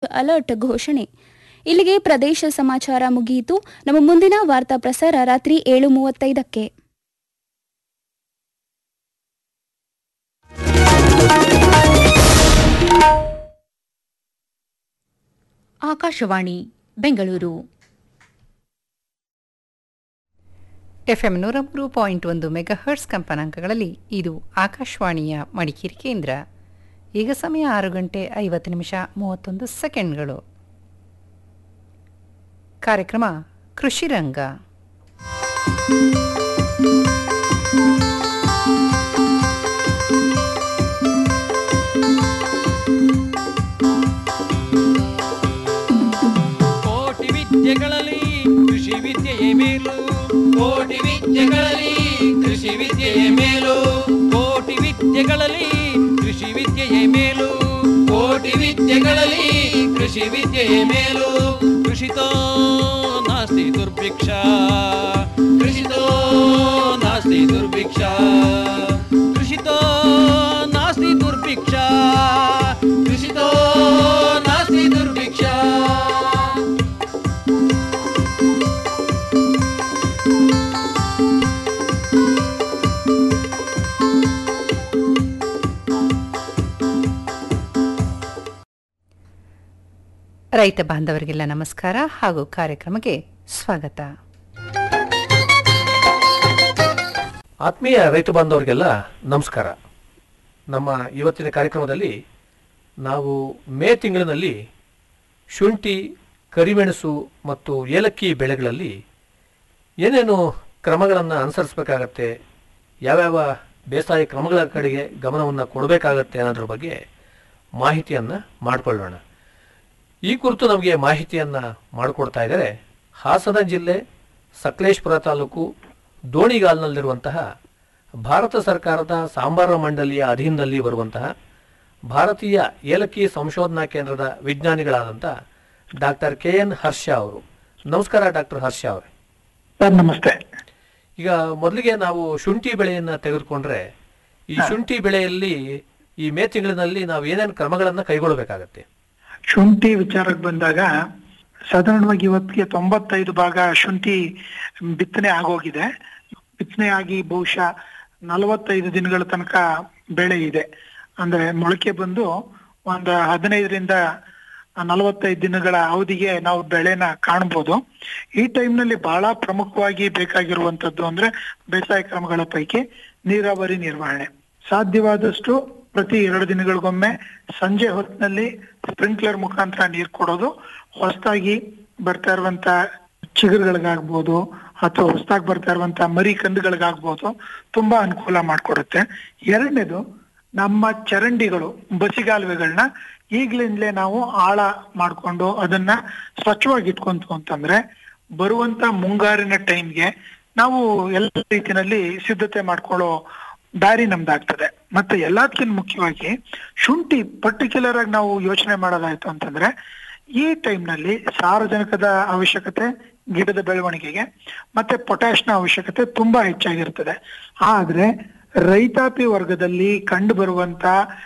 Alert ಘೋಷಣೆ ಇಲ್ಲಿಗೆ ಪ್ರದೇಶ ಸಮಾಚಾರ ಮುಗಿಯಿತು ನಮ್ಮ ಮುಂದಿನ ವಾರ್ತಾ ಪ್ರಸಾರ ರಾತ್ರಿ ಏಳು ಮೂವತ್ತೈದಕ್ಕೆ ಆಕಾಶವಾಣಿ ಬೆಂಗಳೂರು ಎಫ್ಎಂ ನೂರ ಮೂರು ಪಾಯಿಂಟ್ ಒಂದು ಮೆಗಾಹರ್ಟ್ಸ್ ಕಂಪನಾಂಕಗಳಲ್ಲಿ ಇದು ಆಕಾಶವಾಣಿಯ ಮಡಿಕೇರಿ ಕೇಂದ್ರ ಈಗ ಸಮಯ ಆರು ಗಂಟೆ ಐವತ್ತು ನಿಮಿಷ ಮೂವತ್ತೊಂದು ಸೆಕೆಂಡ್ಗಳು ಕಾರ್ಯಕ್ರಮ ಕೃಷಿ ರಂಗ ಕೋಟಿ ವಿದ್ಯೆಗಳಲ್ಲಿ ಕೃಷಿ ವಿದ್ಯೆಯೇ ಮೇಲು ಕೋಟಿ ವಿದ್ಯೆಗಳಲ್ಲಿ ಕೃಷಿ ವಿದ್ಯೆಯೇ ಮೇಲು ಕೋಟಿ ವಿದ್ಯೆಗಳಲ್ಲಿ ಕೃಷಿ ವಿದ್ಯೆಯೇ ಮೇಲು ಕೋಟಿ ವಿದ್ಯೆಗಳಲ್ಲಿ ಕೃಷಿ ವಿದ್ಯೆಯೇ ಮೇಲು ಕೃಷಿತೋ ನಾಸ್ತಿ ದುರ್ಭಿಕ್ಷ ಕೃಷಿತೋ ನಾಸ್ತಿ ದುರ್ಭಿಕ್ಷ ಕೃಷಿತೋ ನಾಸ್ತಿ ದುರ್ಭಿಕ್ಷ ಕೃಷಿತೋ ನಾಸ್ತಿ ದುರ್ಭಿಕ್ಷ ರೈತ ಬಾಂಧವರಿಗೆಲ್ಲ ನಮಸ್ಕಾರ ಹಾಗೂ ಕಾರ್ಯಕ್ರಮಕ್ಕೆ ಸ್ವಾಗತ ಆತ್ಮೀಯ ರೈತ ಬಾಂಧವರಿಗೆಲ್ಲ ನಮಸ್ಕಾರ ನಮ್ಮ ಇವತ್ತಿನ ಕಾರ್ಯಕ್ರಮದಲ್ಲಿ ನಾವು ಮೇ ತಿಂಗಳಿನಲ್ಲಿ ಶುಂಠಿ ಕರಿಮೆಣಸು ಮತ್ತು ಏಲಕ್ಕಿ ಬೆಳೆಗಳಲ್ಲಿ ಏನೇನು ಕ್ರಮಗಳನ್ನು ಅನುಸರಿಸಬೇಕಾಗತ್ತೆ ಯಾವ್ಯಾವ ಬೇಸಾಯ ಕ್ರಮಗಳ ಕಡೆಗೆ ಗಮನವನ್ನು ಕೊಡಬೇಕಾಗತ್ತೆ ಅನ್ನೋದ್ರ ಬಗ್ಗೆ ಮಾಹಿತಿಯನ್ನು ಮಾಡಿಕೊಳ್ಳೋಣ ಈ ಕುರಿತು ನಮಗೆ ಮಾಹಿತಿಯನ್ನು ಮಾಡಿಕೊಡ್ತಾ ಇದ್ದಾರೆ ಹಾಸನ ಜಿಲ್ಲೆ ಸಕಲೇಶ್ಪುರ ತಾಲೂಕು ದೋಣಿಗಾಲ್ನಲ್ಲಿರುವಂತಹ ಭಾರತ ಸರ್ಕಾರದ ಸಾಂಬಾರ ಮಂಡಳಿಯ ಅಧೀನದಲ್ಲಿ ಬರುವಂತಹ ಭಾರತೀಯ ಏಲಕ್ಕಿ ಸಂಶೋಧನಾ ಕೇಂದ್ರದ ವಿಜ್ಞಾನಿಗಳಾದಂಥ ಡಾಕ್ಟರ್ ಕೆ ಎನ್ ಹರ್ಷ ಅವರು ನಮಸ್ಕಾರ ಡಾಕ್ಟರ್ ಹರ್ಷ ಅವರೇ ಸರ್ ನಮಸ್ತೆ ಈಗ ಮೊದಲಿಗೆ ನಾವು ಶುಂಠಿ ಬೆಳೆಯನ್ನ ತೆಗೆದುಕೊಂಡ್ರೆ ಈ ಶುಂಠಿ ಬೆಳೆಯಲ್ಲಿ ಈ ಮೇ ತಿಂಗಳಿನಲ್ಲಿ ನಾವು ಏನೇನು ಕ್ರಮಗಳನ್ನ ಕೈಗೊಳ್ಳಬೇಕಾಗತ್ತೆ ಶುಂಠಿ ವಿಚಾರಕ್ಕೆ ಬಂದಾಗ ಸಾಧಾರಣವಾಗಿ ಇವತ್ತಿಗೆ ತೊಂಬತ್ತೈದು ಭಾಗ ಶುಂಠಿ ಬಿತ್ತನೆ ಆಗೋಗಿದೆ ಬಿತ್ತನೆ ಆಗಿ ಬಹುಶಃ ನಲವತ್ತೈದು ದಿನಗಳ ತನಕ ಬೆಳೆ ಇದೆ ಅಂದ್ರೆ ಮೊಳಕೆ ಬಂದು ಒಂದು ಹದಿನೈದರಿಂದ ನಲವತ್ತೈದು ದಿನಗಳ ಅವಧಿಗೆ ನಾವು ಬೆಳೆನ ಕಾಣ್ಬೋದು ಈ ಟೈಮ್ನಲ್ಲಿ ಬಹಳ ಪ್ರಮುಖವಾಗಿ ಬೇಕಾಗಿರುವಂತದ್ದು ಅಂದ್ರೆ ಬೇಸಾಯ ಕ್ರಮಗಳ ಪೈಕಿ ನೀರಾವರಿ ನಿರ್ವಹಣೆ ಸಾಧ್ಯವಾದಷ್ಟು ಪ್ರತಿ ಎರಡು ದಿನಗಳಿಗೊಮ್ಮೆ ಸಂಜೆ ಹೊತ್ತಿನಲ್ಲಿ ಸ್ಪ್ರಿಂಕ್ಲರ್ ಮುಖಾಂತರ ನೀರು ಕೊಡೋದು ಹೊಸದಾಗಿ ಬರ್ತಾ ಇರುವಂತ ಚಿಗುರುಗಳಿಗಾಗ್ಬೋದು ಅಥವಾ ಹೊಸದಾಗಿ ಬರ್ತಾ ಇರುವಂತ ಮರಿ ಕಂದುಗಳಿಗಾಗ್ಬೋದು ತುಂಬಾ ಅನುಕೂಲ ಮಾಡ್ಕೊಡುತ್ತೆ ಎರಡನೇದು ನಮ್ಮ ಚರಂಡಿಗಳು ಬಸಿಗಾಲುವೆಗಳನ್ನ ಈಗ್ಲಿಂದಲೇ ನಾವು ಆಳ ಮಾಡ್ಕೊಂಡು ಅದನ್ನ ಸ್ವಚ್ಛವಾಗಿ ಇಟ್ಕೊಂತು ಅಂತಂದ್ರೆ ಬರುವಂತ ಮುಂಗಾರಿನ ಟೈಮ್ಗೆ ನಾವು ಎಲ್ಲ ರೀತಿನಲ್ಲಿ ಸಿದ್ಧತೆ ಮಾಡ್ಕೊಳ್ಳೋ ದಾರಿ ನಮ್ದಾಗ್ತದೆ ಮತ್ತೆ ಎಲ್ಲದಕ್ಕಿಂತ ಮುಖ್ಯವಾಗಿ ಶುಂಠಿ ಪರ್ಟಿಕ್ಯುಲರ್ ಆಗಿ ನಾವು ಯೋಚನೆ ಮಾಡೋದಾಯ್ತು ಅಂತಂದ್ರೆ ಈ time ನಲ್ಲಿ ಸಾರಜನಕದ ಅವಶ್ಯಕತೆ ಗಿಡದ ಬೆಳವಣಿಗೆಗೆ ಮತ್ತೆ ಪೊಟ್ಯಾಶ್ನ ಅವಶ್ಯಕತೆ ತುಂಬಾ ಹೆಚ್ಚಾಗಿರ್ತದೆ ಆದ್ರೆ ರೈತಾಪಿ ವರ್ಗದಲ್ಲಿ ಕಂಡು ಬರುವಂತ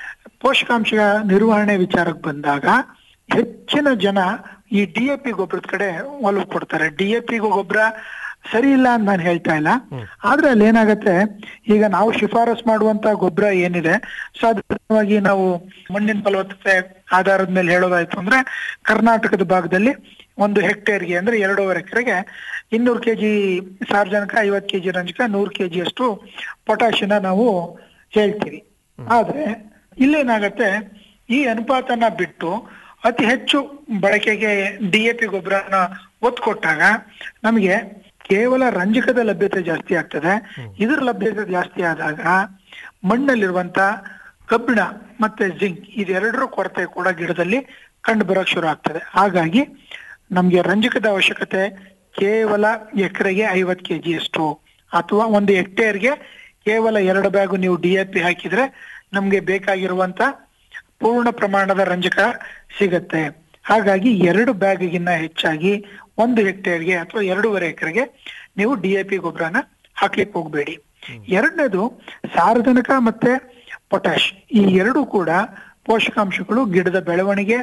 ಪೋಷಕಾಂಶ ನಿರ್ವಹಣೆ ವಿಚಾರಕ್ಕೆ ಬಂದಾಗ ಹೆಚ್ಚಿನ ಜನ ಈ ಡಿ ಎ ಪಿ ಗೊಬ್ಬರದ ಕಡೆ ಒಲವು ಕೊಡ್ತಾರೆ ಡಿ ಎ ಪಿ ಗೊಬ್ಬರ ಸರಿ ಇಲ್ಲ ಅಂತ ನಾನು ಹೇಳ್ತಾ ಇಲ್ಲ ಆದ್ರೆ ಅಲ್ಲಿ ಏನಾಗತ್ತೆ ಈಗ ನಾವು ಶಿಫಾರಸ್ ಮಾಡುವಂತ ಗೊಬ್ಬರ ಏನಿದೆ ಸಾಧಾರಣವಾಗಿ ನಾವು ಮಣ್ಣಿನ ಫಲವತ್ತತೆ ಆಧಾರದ ಮೇಲೆ ಹೇಳೋದಾಯ್ತು ಅಂದ್ರೆ ಕರ್ನಾಟಕದ ಭಾಗದಲ್ಲಿ ಒಂದು ಹೆಕ್ಟೇರ್ಗೆ ಅಂದ್ರೆ ಎರಡೂವರೆ ಎಕರೆಗೆ ಇನ್ನೂರು ಕೆಜಿ ಸಾರ್ವಜನಿಕ ಐವತ್ತು ಕೆಜಿ ರಂಜಕ ನೂರು ಕೆಜಿ ಅಷ್ಟು ಪೊಟ್ಯಾಶಿನ ನಾವು ಹೇಳ್ತೀವಿ ಆದ್ರೆ ಇಲ್ಲೇನಾಗತ್ತೆ ಈ ಅನುಪಾತನ ಬಿಟ್ಟು ಅತಿ ಹೆಚ್ಚು ಬಳಕೆಗೆ ಡಿ ಎ ಪಿ ಗೊಬ್ಬರನ ಒತ್ತು ಕೊಟ್ಟಾಗ ನಮಗೆ ಕೇವಲ ರಂಜಕದ ಲಭ್ಯತೆ ಜಾಸ್ತಿ ಆಗ್ತದೆ ಇದರ ಲಭ್ಯತೆ ಜಾಸ್ತಿ ಆದಾಗ ಮಣ್ಣಲ್ಲಿರುವಂತ ಕಬ್ಬಿಣ ಮತ್ತೆ ಜಿಂಕ್ ಇದೆರಡರ ಕೊರತೆ ಕೂಡ ಗಿಡದಲ್ಲಿ ಕಂಡು ಬರಕ್ ಶುರು ಆಗ್ತದೆ ಹಾಗಾಗಿ ನಮ್ಗೆ ರಂಜಕದ ಅವಶ್ಯಕತೆ ಕೇವಲ ಎಕರೆಗೆ ಐವತ್ ಕೆಜಿ ಅಷ್ಟು ಅಥವಾ ಒಂದು ಹೆಕ್ಟೇರ್ಗೆ ಕೇವಲ ಎರಡು ಬ್ಯಾಗು ನೀವು ಡಿ ಎ ಪಿ ಹಾಕಿದ್ರೆ ನಮ್ಗೆ ಬೇಕಾಗಿರುವಂತ ಪೂರ್ಣ ಪ್ರಮಾಣದ ರಂಜಕ ಸಿಗತ್ತೆ ಹಾಗಾಗಿ ಎರಡು ಬ್ಯಾಗಿಗಿನ್ನ ಹೆಚ್ಚಾಗಿ ಒಂದು ಹೆಕ್ಟೇರ್ಗೆ ಅಥವಾ ಎರಡೂವರೆ ಎಕರೆಗೆ ನೀವು ಡಿ ಎ ಪಿ ಗೊಬ್ಬರನ ಹಾಕ್ಲಿಕ್ಕೆ ಹೋಗ್ಬೇಡಿ ಎರಡನೇದು ಸಾರಜನಕ ಮತ್ತೆ ಪೊಟ್ಯಾಶ್ ಈ ಎರಡು ಕೂಡ ಪೋಷಕಾಂಶಗಳು ಗಿಡದ ಬೆಳವಣಿಗೆ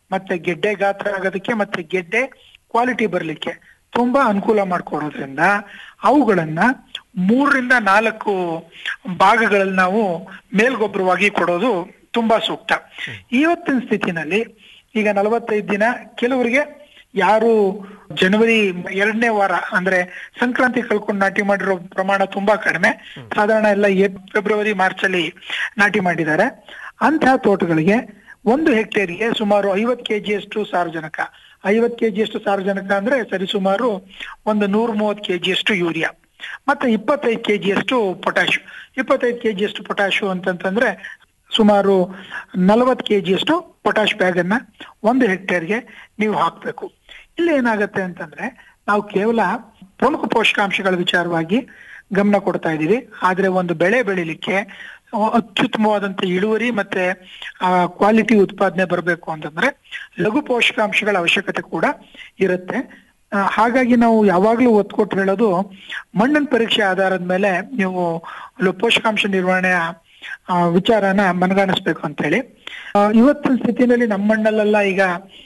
ಮತ್ತೆ ಗೆಡ್ಡೆ ಗಾತ್ರ ಆಗೋದಕ್ಕೆ ಮತ್ತೆ ಗೆಡ್ಡೆ ಕ್ವಾಲಿಟಿ ಬರ್ಲಿಕ್ಕೆ ತುಂಬಾ ಅನುಕೂಲ ಮಾಡ್ಕೊಡೋದ್ರಿಂದ ಅವುಗಳನ್ನ ಮೂರರಿಂದ ನಾಲ್ಕು ಭಾಗಗಳಲ್ಲಿ ನಾವು ಮೇಲ್ಗೊಬ್ಬರವಾಗಿ ಕೊಡೋದು ತುಂಬಾ ಸೂಕ್ತ ಇವತ್ತಿನ ಸ್ಥಿತಿನಲ್ಲಿ ಈಗ ನಲವತ್ತೈದು ದಿನ ಕೆಲವರಿಗೆ ಯಾರು ಜನವರಿ ಎರಡನೇ ವಾರ ಅಂದ್ರೆ ಸಂಕ್ರಾಂತಿ ಕಳ್ಕೊಂಡು ನಾಟಿ ಮಾಡಿರೋ ಪ್ರಮಾಣ ತುಂಬಾ ಕಡಿಮೆ ಸಾಧಾರಣ ಎಲ್ಲ ಏಪ್- ಫೆಬ್ರವರಿ ಮಾರ್ಚ್ ಅಲ್ಲಿ ನಾಟಿ ಮಾಡಿದ್ದಾರೆ ಅಂತಹ ತೋಟಗಳಿಗೆ ಒಂದು ಹೆಕ್ಟೇರ್ಗೆ ಸುಮಾರು ಐವತ್ತು ಕೆಜಿಯಷ್ಟು ಸಾರಜನಕ ಐವತ್ತು ಕೆಜಿಯಷ್ಟು ಸಾರಜನಕ ಅಂದ್ರೆ ಸರಿಸುಮಾರು ಒಂದು ನೂರ ಮೂವತ್ತು ಕೆಜಿಯಷ್ಟು ಯೂರಿಯಾ ಮತ್ತೆ ಇಪ್ಪತ್ತೈದು ಕೆಜಿಯಷ್ಟು ಪೊಟ್ಯಾಶು ಇಪ್ಪತ್ತೈದು ಕೆಜಿಯಷ್ಟು ಪೊಟ್ಯಾಶು ಅಂತಂತಂದ್ರೆ ಸುಮಾರು ನಲವತ್ತು ಕೆಜಿಯಷ್ಟು ಪೊಟ್ಯಾಶ್ ಬ್ಯಾಗ್ ಅನ್ನ ಒಂದು ಹೆಕ್ಟೇರ್ಗೆ ನೀವು ಹಾಕ್ಬೇಕು ಇಲ್ಲಿ ಏನಾಗತ್ತೆ ಅಂತಂದ್ರೆ ನಾವು ಕೇವಲ ಪ್ರಮುಖ ಪೋಷಕಾಂಶಗಳ ವಿಚಾರವಾಗಿ ಗಮನ ಕೊಡ್ತಾ ಇದ್ದೀವಿ ಆದ್ರೆ ಒಂದು ಬೆಳೆ ಬೆಳಿಲಿಕ್ಕೆ ಅತ್ಯುತ್ತಮವಾದಂತ ಇಳುವರಿ ಮತ್ತೆ ಕ್ವಾಲಿಟಿ ಉತ್ಪಾದನೆ ಬರಬೇಕು ಅಂತಂದ್ರೆ ಲಘು ಪೋಷಕಾಂಶಗಳ ಅವಶ್ಯಕತೆ ಕೂಡ ಇರುತ್ತೆ ಆ, ಹಾಗಾಗಿ ನಾವು ಯಾವಾಗ್ಲೂ ಒತ್ತು ಕೊಟ್ಟು ಹೇಳೋದು ಮಣ್ಣಿನ ಪರೀಕ್ಷೆ ಆಧಾರದ ಮೇಲೆ ನೀವು ಲ- ಪೋಷಕಾಂಶ ನಿರ್ವಹಣೆಯ ಆ, ವಿಚಾರನ ಮನಗಾಣಿಸ್ಬೇಕು ಅಂತ ಹೇಳಿ ಆ, ಇವತ್ತಿನ ಸ್ಥಿತಿನಲ್ಲಿ ನಮ್ಮ ಮಣ್ಣಲ್ಲೆಲ್ಲ ಈಗ